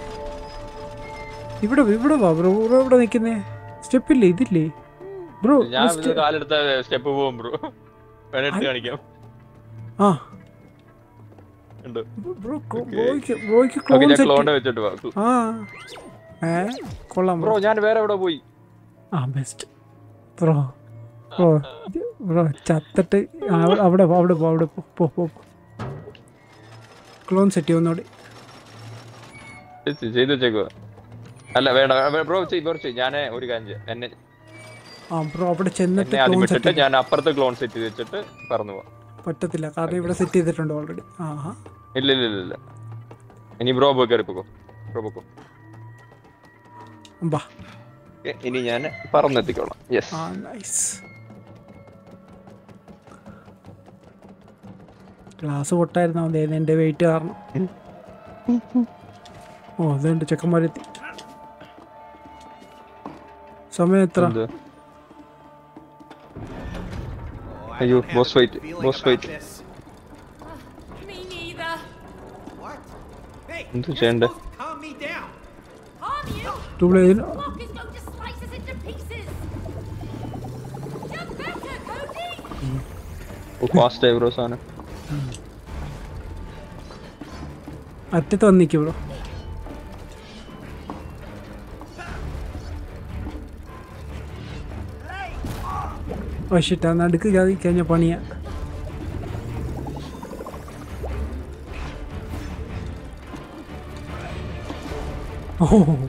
ഇവിടെ ഇവിടെ വാ ബ്രോ ബ്രോ ഇവിടെ നിൽക്കുന്നേ സ്റ്റെപ്പില്ലേ ഇതില്ലേ ബ്രോ ഞാൻ ഇത് കാലെടുത്ത സ്റ്റെപ്പ് പോകും ബ്രോ വേണെടുത്ത് കാണിക്കാം ആ ഉണ്ട് ബ്രോ ബ്രോയ്ക്ക് ബ്രോയ്ക്ക് ഓക്കെ ക്ലോൺ ഞാൻ സെറ്റ് ക്ലോണ്ട് വെച്ചിട്ട് വാ ആ ഏ കൊള്ളാം ബ്രോ ബ്രോ ഞാൻ വേറെ എവിടെ പോയി ആ ബെസ്റ്റ് ബ്രോ ബ്രോ ബ്രോ ചത്തിട്ട് അവ- അവിടെ പോ അവിടെ പോ അവിടെ പോ പോ പോ ക്ലോൺ സെറ്റ് ചെയ്യുന്നോടി ചെയ്ത് ചെയ്ത് വെച്ചേക്കുവാ അല്ല വേണ്ട ബ്രോ ചെയ് ബ്രോ ചെയ് ഞാൻ ഒരു കാര്യം ചെയ്യാം എന്നെ ആ ബ്രോ അവിടെ ചെന്നിട്ട് എന്നെ ആദ്യം ക്ലോൺ വിട്ടിട്ട് സെറ്റ് ഞാൻ അപ്പുറത്ത് ക്ലോൺ സെറ്റ് ചെയ്ത് വെച്ചിട്ട് പറന്നു പോവാം പറ്റത്തില്ല കാരണം ഇവിടെ സെറ്റ് ചെയ്തിട്ടുണ്ട് ഓൾറെഡി ആഹാ ഇല്ല ഇല്ല ഇല്ല ഇല്ല ഇനി ബ്രോ പോയി കയറി പോക്കോ ബ്രോ പോക്കോ ബാ ഏ, ഇനി ഞാൻ പറന്നെത്തിക്കോളാം യെസ് ആ നൈസ് ഗ്ലാസ് പൊട്ടായിരുന്നാ മതി എൻ്റെ വെയിറ്റ് കാരണം ഓ അതുണ്ട് ചെക്കന്മാരെത്തി സമയം എത്ര എന്ത് Oh, I അയ്യോ don't have boss a wait feeling boss about wait this. Me neither. What? Hey, എന്ത് you're ചെയ്യണ്ടേ? supposed to calm me down. Harm you? ടൂബിൾ ഇതിന് Clock is going to slice us into pieces. Jump better, Cody. Fast ആയി ബ്രോ സാധനം അറ്റത്ത് വന്ന് നിൽക്കും ബ്രോ ഓ ഷിറ്റ് ആ നടുക്ക് കയറി കഴിഞ്ഞാൽ പണിയാ ഓ We're doing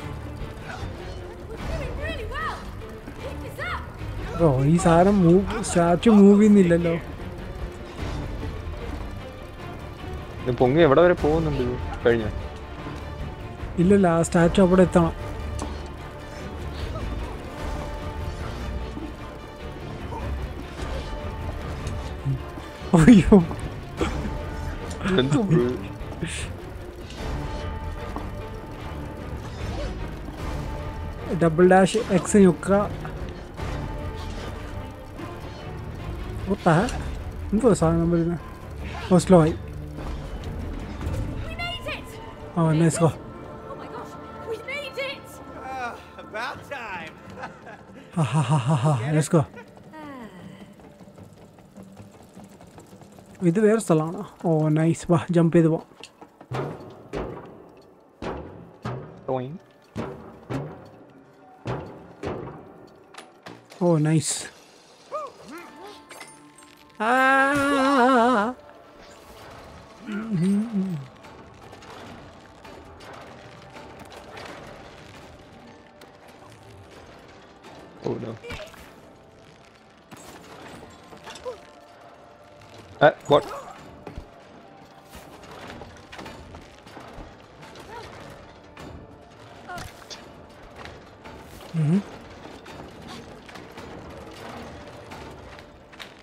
really well. Keep this up. Bro ഈ സാധനം മൂവ് സ്റ്റാച്ചു മൂവ് ചെയ്യുന്നില്ലല്ലോ ഇത് പൊങ്ങി എവിടെ വരെ പോകുന്നുണ്ട് ഇത്? കഴിഞ്ഞോ ഇല്ലല്ല ആ സ്റ്റാച്ചു അവിടെ എത്തണം അയ്യോ എന്തോ ബ്രോ ഡബിൾ ഡാഷ് എക്സ് ഞുക്ക ഒത്താ എന്തോ സാധനം വരുന്നത് ഓ സ്ലോ ആയി We made it. ആ nice go Oh my gosh, we made it. Ah, about time. ഹാ ഹാ ഹാ ഹാ ഹാ ലെറ്റ്സ് ഗോ ഇത് വേറെ സ്ഥലമാണോ ഓ നൈസ് വാ ജമ്പ് ചെയ്ത് പോവാം ടോയിങ് ഓ നൈസ് ആ Oh no. Uh, what?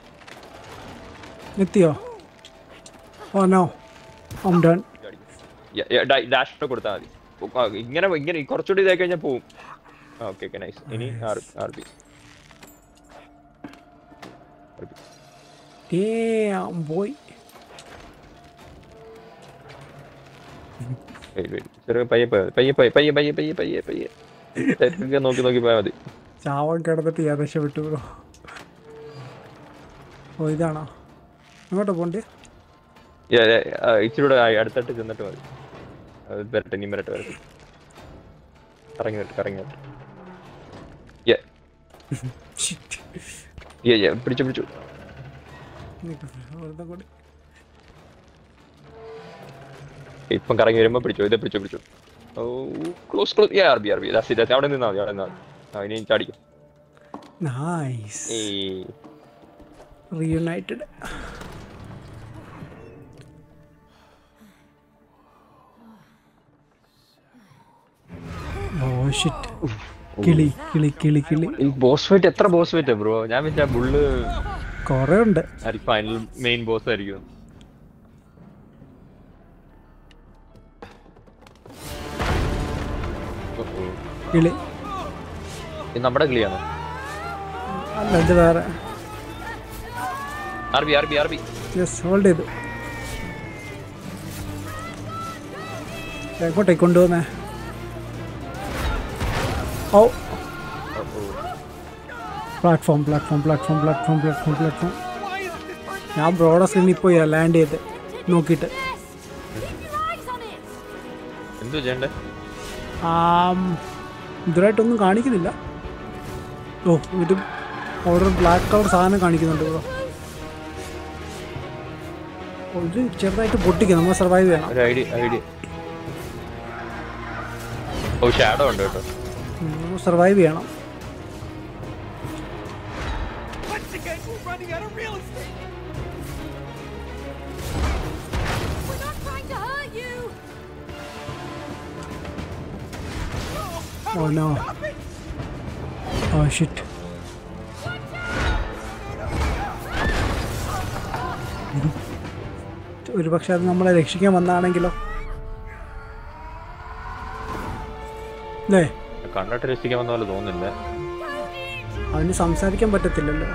എത്തിയോ oh no I'm done dash കൊടുത്താൽ മതി ഉ, ആ, ഇങ്ങനെ ഇങ്ങനെ കുറച്ചുകൂടി ഇതായി കഴിഞ്ഞാൽ പോവും ഓക്കെ ഓക്കെ നൈസ് ഇനി R R B Damn, boy. ചെറിയ പയ്യെ പോയാൽ മതി പയ്യെ പയ്യെ പയ്യെ പയ്യെ പയ്യെ പയ്യെ പയ്യെ തിരക്കൊക്കെ നോക്കി നോക്കി പോയാൽ മതി ചാവൻ കിടന്നിട്ട് ഞാൻ രക്ഷപ്പെട്ടു ബ്രോ ഓ ഇതാണോ എങ്ങോട്ടാ പോണ്ടേ Yeah, yeah, ആ, ഇച്ചിരി കൂടെ ആ- അടുത്തട്ട് ചെന്നിട്ട് മതി അത് വരട്ടെ ഇനി വരട്ടെ വരട്ടെ കറങ്ങി വരട്ടെ കറങ്ങി വരട്ടെ Yeah, Shit. yeah, yeah, പിടിച്ചു പിടിച്ചു നിക്ക് വെറുതെ കൂടി ഇപ്പം കറങ്ങി വരുമ്പോ പിടിച്ചു ഇതേ പിടിച്ചു പിടിച്ചു oh close close R B R B that's it അവിടെ നിന്നാ മതി അവിടെ നിന്നാ മതി ആ ഇനി ചാടിക്കും nice hey reunited oh shit കിളി കിളി കിളി കിളി ഈ ബോസ് ഫൈറ്റ് എത്ര ബോസ് ഫൈറ്റ് ബ്രോ ഞാൻ വെച്ചാ ബുള്ള് കുറേ ഉണ്ട് ഫൈനൽ മെയിൻ ബോസ് ആയിരിക്കും ഓ, ഓ. കിളി ഇത് നമ്മുടെ കിളിയാണോ അല്ല ഇത് വേറെ R B R B R B yes hold ചെയ്തു എങ്ങോട്ടേ കൊണ്ടുവന്നേ oh platform platform platform platform platform platform ഞാൻ ബ്രോഡ സ്ക്രീനിൽ പോയി ലാൻഡ് ചെയ്ത് നോക്കിയിട്ട് Keep your eyes on it. എന്തു ചെയ്യണ്ടേ ആം, ഇതുവരായിട്ടൊന്നും കാണിക്കുന്നില്ല ഓ ഇത് അവിടെ ബ്ലാക്ക് കളർ സാധനം കാണിക്കുന്നുണ്ട് ബ്രോ ഓ, ഇത് ചെറുതായിട്ട് പൊട്ടിക്കുക നമ്മൾ സർവൈവ് ചെയ്യണം ഒരു ഐഡിയ ഐഡിയ ഓ ഷാഡോ ഉണ്ട് കേട്ടോ നമ്മൾ സർവൈവ് ചെയ്യണം Once again, we're running out of real estate. We're not trying to hurt you. Oh no oh shit ഒരു പക്ഷെ അത് നമ്മളെ രക്ഷിക്കാൻ വന്നാണെങ്കിലോ അല്ലേ കണ്ടിട്ട് രക്ഷിക്കാൻ വന്ന പോലെ തോന്നുന്നില്ല അവന് സംസാരിക്കാൻ പറ്റത്തില്ലല്ലോ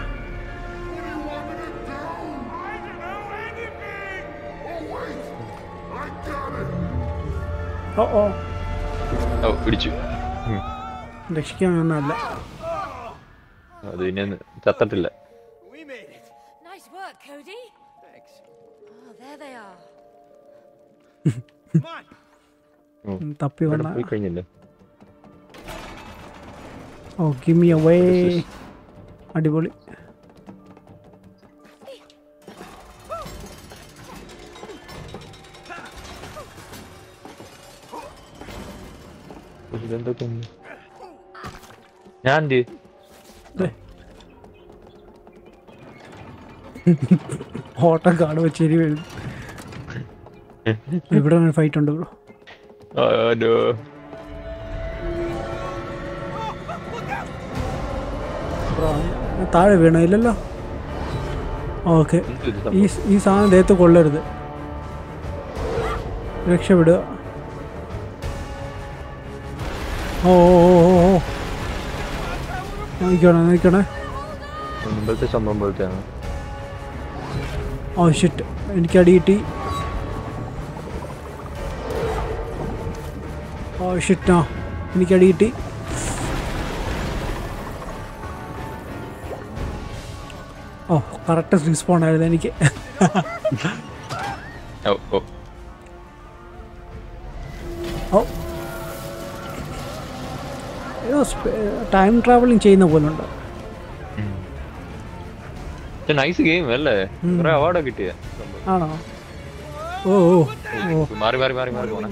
ഓ ഓ ഓ പിടിച്ചു ഉം. രക്ഷിക്കാൻ ഒന്നല്ല അത് പിന്നെ ചത്തട്ടില്ല We made it. Nice work, Cody. Thanks. Oh, there they are. Come on. തപ്പി ഇവിടെ വന്ന പോയി കഴിഞ്ഞില്ലേ oh gimme away This is- അടിപൊളി ഇതെന്തൊക്കെ ഞാൻ എന്ത് ചെയ്യും? ദേ. ഓട്ടം കാണുമ്പോൾ ചെരി വീഴും ഇവിടെ ഫൈറ്റ് ഉണ്ട് ബ്രോ ആ, no. ബ്രോ താഴെ വീണോ ഇല്ലല്ലോ ഓക്കെ എന്ത് ഇത് ഈ സംഭവം? ഈ സാധനം ദേഹത്ത് കൊള്ളരുത് രക്ഷപ്പെടുക ഓ ഓ ഓ ഓ ഓ നോക്കണേ നോക്കണേ മുമ്പത്തെ സംഭവം പോലത്തെയാണ് ഓ ഷിറ്റ് എനിക്ക് അടി കിട്ടി ഓ ഷിറ്റ് ആ എനിക്ക് അടി കിട്ടി ഓ കറക്റ്റ് റീസ്പോൺ ആയിരുന്നു എനിക്ക് ഓ ഓ ഓ ഏതോ ടൈം ട്രാവലിംഗ് ചെയ്യുന്ന പോലെ ഉണ്ട് നൈസ് ഗെയിം അല്ലേ കുറെ അവാർഡ് കിട്ടിയ ആണോ ഓ ഓ ഓ മാറി മാറി മാറി മാറി പോണേ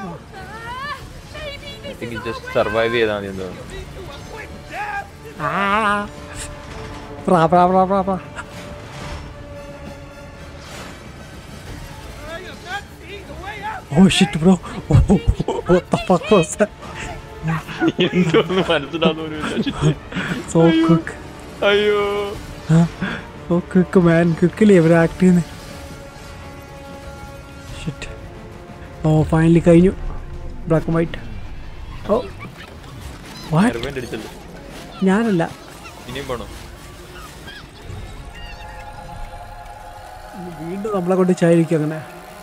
ജസ്റ്റ് സർവൈവ് ചെയ്താൽ മതി എന്ന് തോന്നുന്നു ആ പ്രാ പ്രാ പ്രാ പ്രാ പ്രാ I am not seeing the way out. Oh shit, bro. Oh, what the fuck was that? എന്തോന്ന് മനസ്സിലാവുന്ന So quick. അയ്യോ So quick, man. Quickly ഇവർ ആക്ട് ചെയ്യുന്നത് ഷിറ്റ് ഓ ഫൈനലി കഴിഞ്ഞു black and white oh what air vent അടിച്ചല്ലോ ഞാനല്ല ഇനിയും പോണോ വീണ്ടും നമ്മളെ കൊണ്ട് ചായിരിക്കും അങ്ങനെ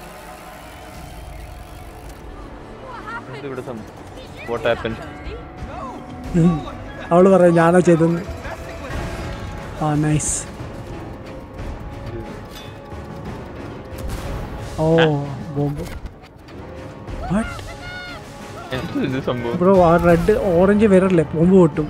എന്ത് ഇവിടെ വാട്ട് ഹാപ്പൻ ഉം. അവള് പറയാം ഞാനാ ചെയ്തെന്ന് ആ നൈസ് ഓ ബോംബ് വാട്ട് എന്ത് ഇത് സംഭവം ബ്രോ ആ റെഡ് ഓറഞ്ച് വരല്ലേ ബോംബ് പൊട്ടും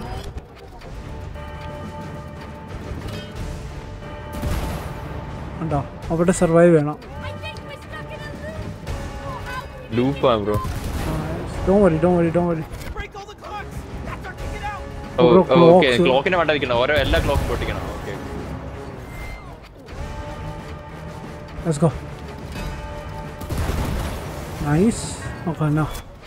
ഉണ്ടോ അവിടെ സർവൈവ് വേണം I think we're stuck in a loop. ലൂപ്പാ ബ്രോ ഡോ വരി ഡോ വരി ഡോ വരി Break all the clocks! That's our ticket out! Bro, okay clocks. ക്ലോക്കിനെ വേണ്ടിരിക്കണം ഓരോ എല്ലാ ക്ലോക്കും പൊട്ടിക്കണം okay Let's go. Nice. Okay, now.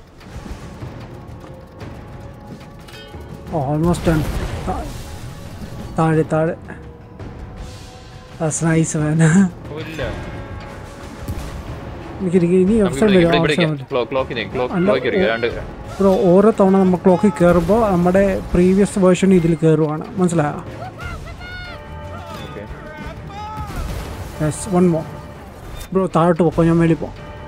Oh, almost done. താ- താഴെ താഴെ That's nice, man. ഇല്ല എനിക്ക് ഇനി- ഇനി നമുക്ക് ഓപ്ഷൻ ഇവിടെ വരും ഇവിടെ ഓപ്ഷൻ വരും ക്ലോക്കിനെ ക്ലോക്ക് അല്ല, ക്ലോക്ക് ഇരിക്കും ഓ- രണ്ട് ബ്രോ ഓരോ തവണ നമ്മൾ ക്ലോക്കിൽ കയറുമ്പോൾ നമ്മുടെ പ്രീവിയസ് വേർഷൻ ഇതിൽ കയറുവാണ് മനസ്സിലായോ okay yes one more bro താഴോട്ട് പോക്കോ ഞാൻ മേളിൽ പോ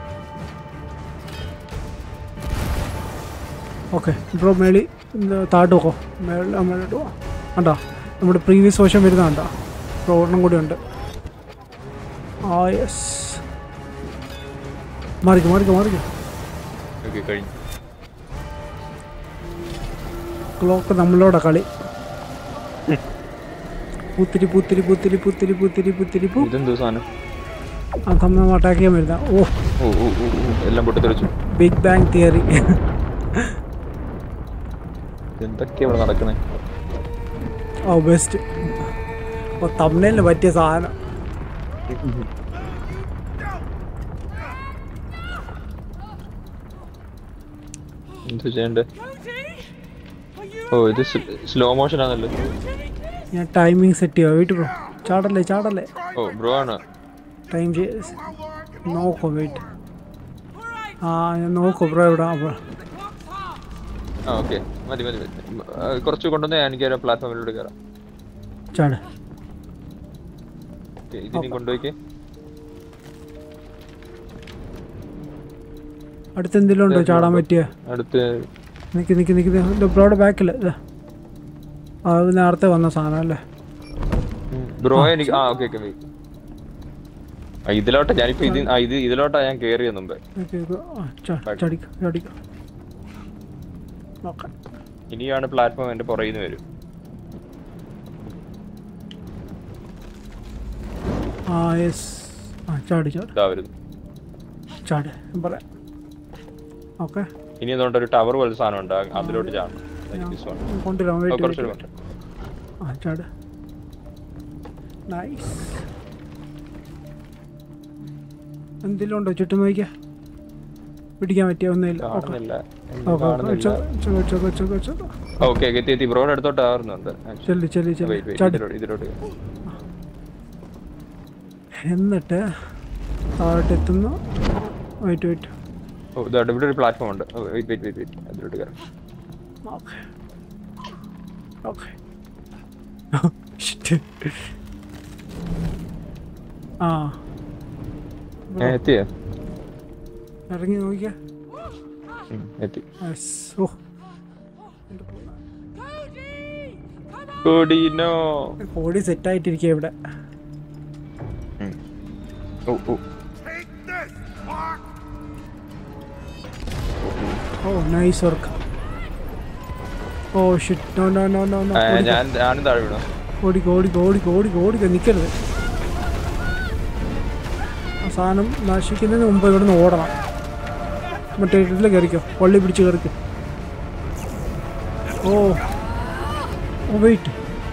ഓക്കെ ബ്രോ മേളി ഇത് താഴോട്ട് പോക്കോ മേളിൽ മേളിലോട്ട് പോ കണ്ടോ നമ്മുടെ പ്രീവിയസ് വേർഷൻ വരുന്ന കണ്ടോ ബ്രോ ഒരെണ്ണം കൂടി ഉണ്ട് ആ യെസ് മാറിക്കോ മാറിക്കോ മാറിക്കോ ഓക്കെ കഴിഞ്ഞു ക്ലോക്ക് നമ്മളോടാ കളി പുത്തിരി പുത്തിരി പുത്തിരി പുത്തിരി പുത്തിരി പുത്തിരി പൂ ഇതെന്തോ സാധനം ആ നമ്മൾ അറ്റാക്ക് ചെയ്യാൻ വരുന്ന ഓ ഓ ഓ ഓ ഓ, എല്ലാം പൊട്ടിത്തെറിച്ചു ബിഗ് ബാങ് തിയറി എന്തൊക്കെയാ ഇവിടെ നടക്കണേ ഓ ബെസ്റ്റ് ഓ തമിഴിന് പറ്റിയ സാധനം എന്ത് ചെയ്യണ്ടേ ഓ ഇത് സ്ലോ മോഷൻ ആണല്ലോ ഞാൻ ടൈമിംഗ് സെറ്റ് ചെയ്യാം വെയിറ്റ് ബ്രോ ചാടല്ലേ ചാടല്ലേ ഓ ബ്രോ ആണ് ടൈം നോക്കോ വെയിറ്റ് ആ ഞാൻ നോക്കോ ബ്രോ എവിടെ ബ്രോ ആ ഓക്കെ മതി മതി മതി ആ, കുറച്ച് കൊണ്ടുവന്ന് എനിക്ക് ഒരു പ്ലാറ്റ്ഫോമിലൂടെ കയറാം ചാട് Okay, ഇതിനി കൊണ്ടുപോയിക്ക് അടുത്ത് എന്തെങ്കിലും ഉണ്ടോ ചാടാൻ പറ്റിയ അടുത്ത് നിക്ക് നിക്ക് നിക്ക് നിക്ക് ബ്രോയുടെ ബാക്കിൽ അത് നേരത്തെ വന്ന സാധനം അല്ലേ ബ്രോ എനിക്ക് ആ ഓക്കെ ഓക്കെ ആ ഇതിലോട്ട് ഞാനിപ്പോ ഇത് ആ ഇത് ഇതിലോട്ടാ ഞാൻ കേറിയ മുമ്പേ നിക്ക് നിക്ക്. ആ, ചാ- ചാടിക്കോ ചാടിക്കോ നോക്കാം ഇനിയാണ് പ്ലാറ്റ്ഫോം എന്റെ പുറകിൽ നിന്ന് വരും ആ യെസ് ആ ചാടി ചാടി ഇതാ വരുന്നു ചാട് ഞാൻ പറയാം ഓക്കെ ഇനി അതുകൊണ്ട് ഒരു ടവർ പോലത്തെ സാധനം ഉണ്ട് ആ- അതിലോട്ട് ചാടണം എനിക്ക് this one. കൊണ്ടുവരാം ഓ, വെയിറ്റ് കുറച്ചുകൂടി വെയിറ്റ് കൊണ്ട് ആ ചാട് നൈസ് എന്തെങ്കിലും ഉണ്ടോ ചുറ്റും നോക്കിയാ പിടിക്കാൻ പറ്റിയ ഒന്നുമില്ല ഓക്കെ കാണുന്നില്ല ഒന്നും ഓക്കെ കാണുന്നില്ല ഓക്കെ എത്തി എത്തി ബ്രോയുടെ അടുത്തോട്ട് ആവുന്നുണ്ട് ചെല്ലി ചെല്ലി ചെല്ലി വെയിറ്റ് വെയിറ്റ് ചാടി ഇതിലോട്ട് ഇതിലോട്ട് എന്നിട്ട് താഴോട്ട് എത്തുന്നു വെയിറ്റ് വെയിറ്റ് ഓ ഇതാ ഇവിടെ ഒരു പ്ലാറ്റ്ഫോം ഉണ്ട് വെയിറ്റ് വെയിറ്റ് വെയിറ്റ് വെയിറ്റ് അതിലോട്ട് കയറാം ഓക്കെ ഓക്കെ ആ ഏ, എത്തിയോ ഇറങ്ങി നോക്കിയാ ഉം, എത്തി യെസ് ഓ കൊടിനോ ബോഡി സെറ്റായിട്ടിരിക്കുക ഇവിടെ ഓ ഓ Take this, Mark! Oh nice work oh shit no no no no no ആ, ഞാൻ ഞാനും താഴെ വീണു ഓടിക്കോ ഓടിക്കോ ഓടിക്കോ ഓടിക്കോ ഓടിക്കോ നിൽക്കരുത് ആ സാധനം നശിക്കുന്നതിന് മുമ്പ് ഇവിടുന്ന് ഓടണം മറ്റേ ഇതിൽ കയറിക്കോ പള്ളി പിടിച്ച് കയറിക്കോ oh oh wait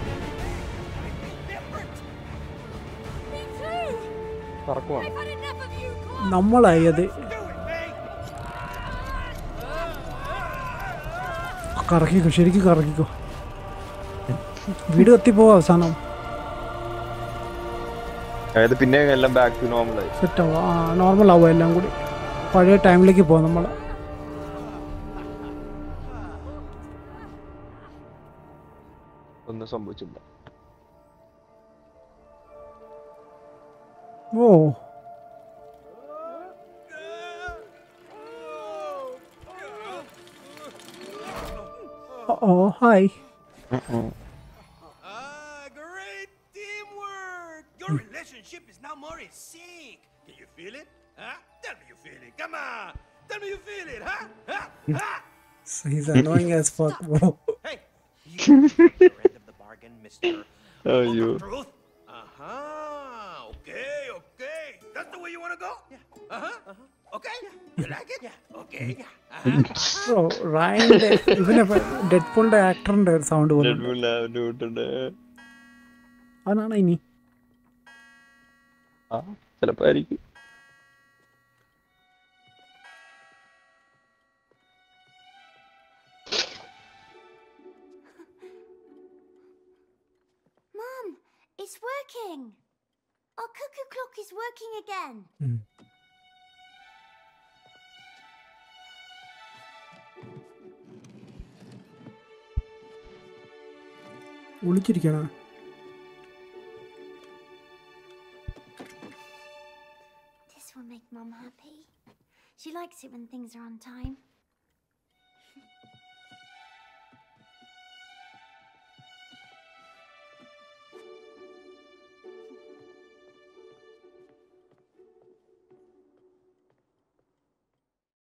Me too! പറക്കുവാണ് I've had enough of you, Clark! നമ്മളായി അത് കറക്കിക്കോ ശരിക്കും കറക്കിക്കോ വീട് കത്തിപ്പോവാ അവസാനം അതായത് പിന്നെ എല്ലാം ബാക്ക് ടു നോർമലായി സെറ്റ് ആവും ആ നോർമൽ ആവും എല്ലാം കൂടി പഴയ ടൈമിലേക്ക് പോകാം നമ്മൾ ഒന്നും സംഭവിച്ചില്ല ഓ ഓ hi Ah, great teamwork! Your relationship is now more in sync. Can you feel it? Huh? Tell me you feel it. Come on. Tell me you feel it, huh? Huh? huh? He's annoying as fuck, bro. Hey, you got your end of the bargain, Mister. അയ്യോ Truth? Uh-huh. Okay, okay. That's the way you want to go? Yeah. Uh-huh. uh-huh. Okay. You like it? Yeah. Okay. Yeah. Uh-huh. Bro റയൻ്റെ ഇവനെ ഡെഡ് പോളിൻ്റെ ആക്ടറിൻ്റെ ഒരു സൗണ്ട് പോലെ വിട്ടുണ്ട് അവനാണ് ഇനി ആ ചിലപ്പോ ആയിരിക്കും Mum, it's working. Our cuckoo clock is working again. വിളിച്ചിരിക്കണ This will make Mum happy. She likes it when things are on time.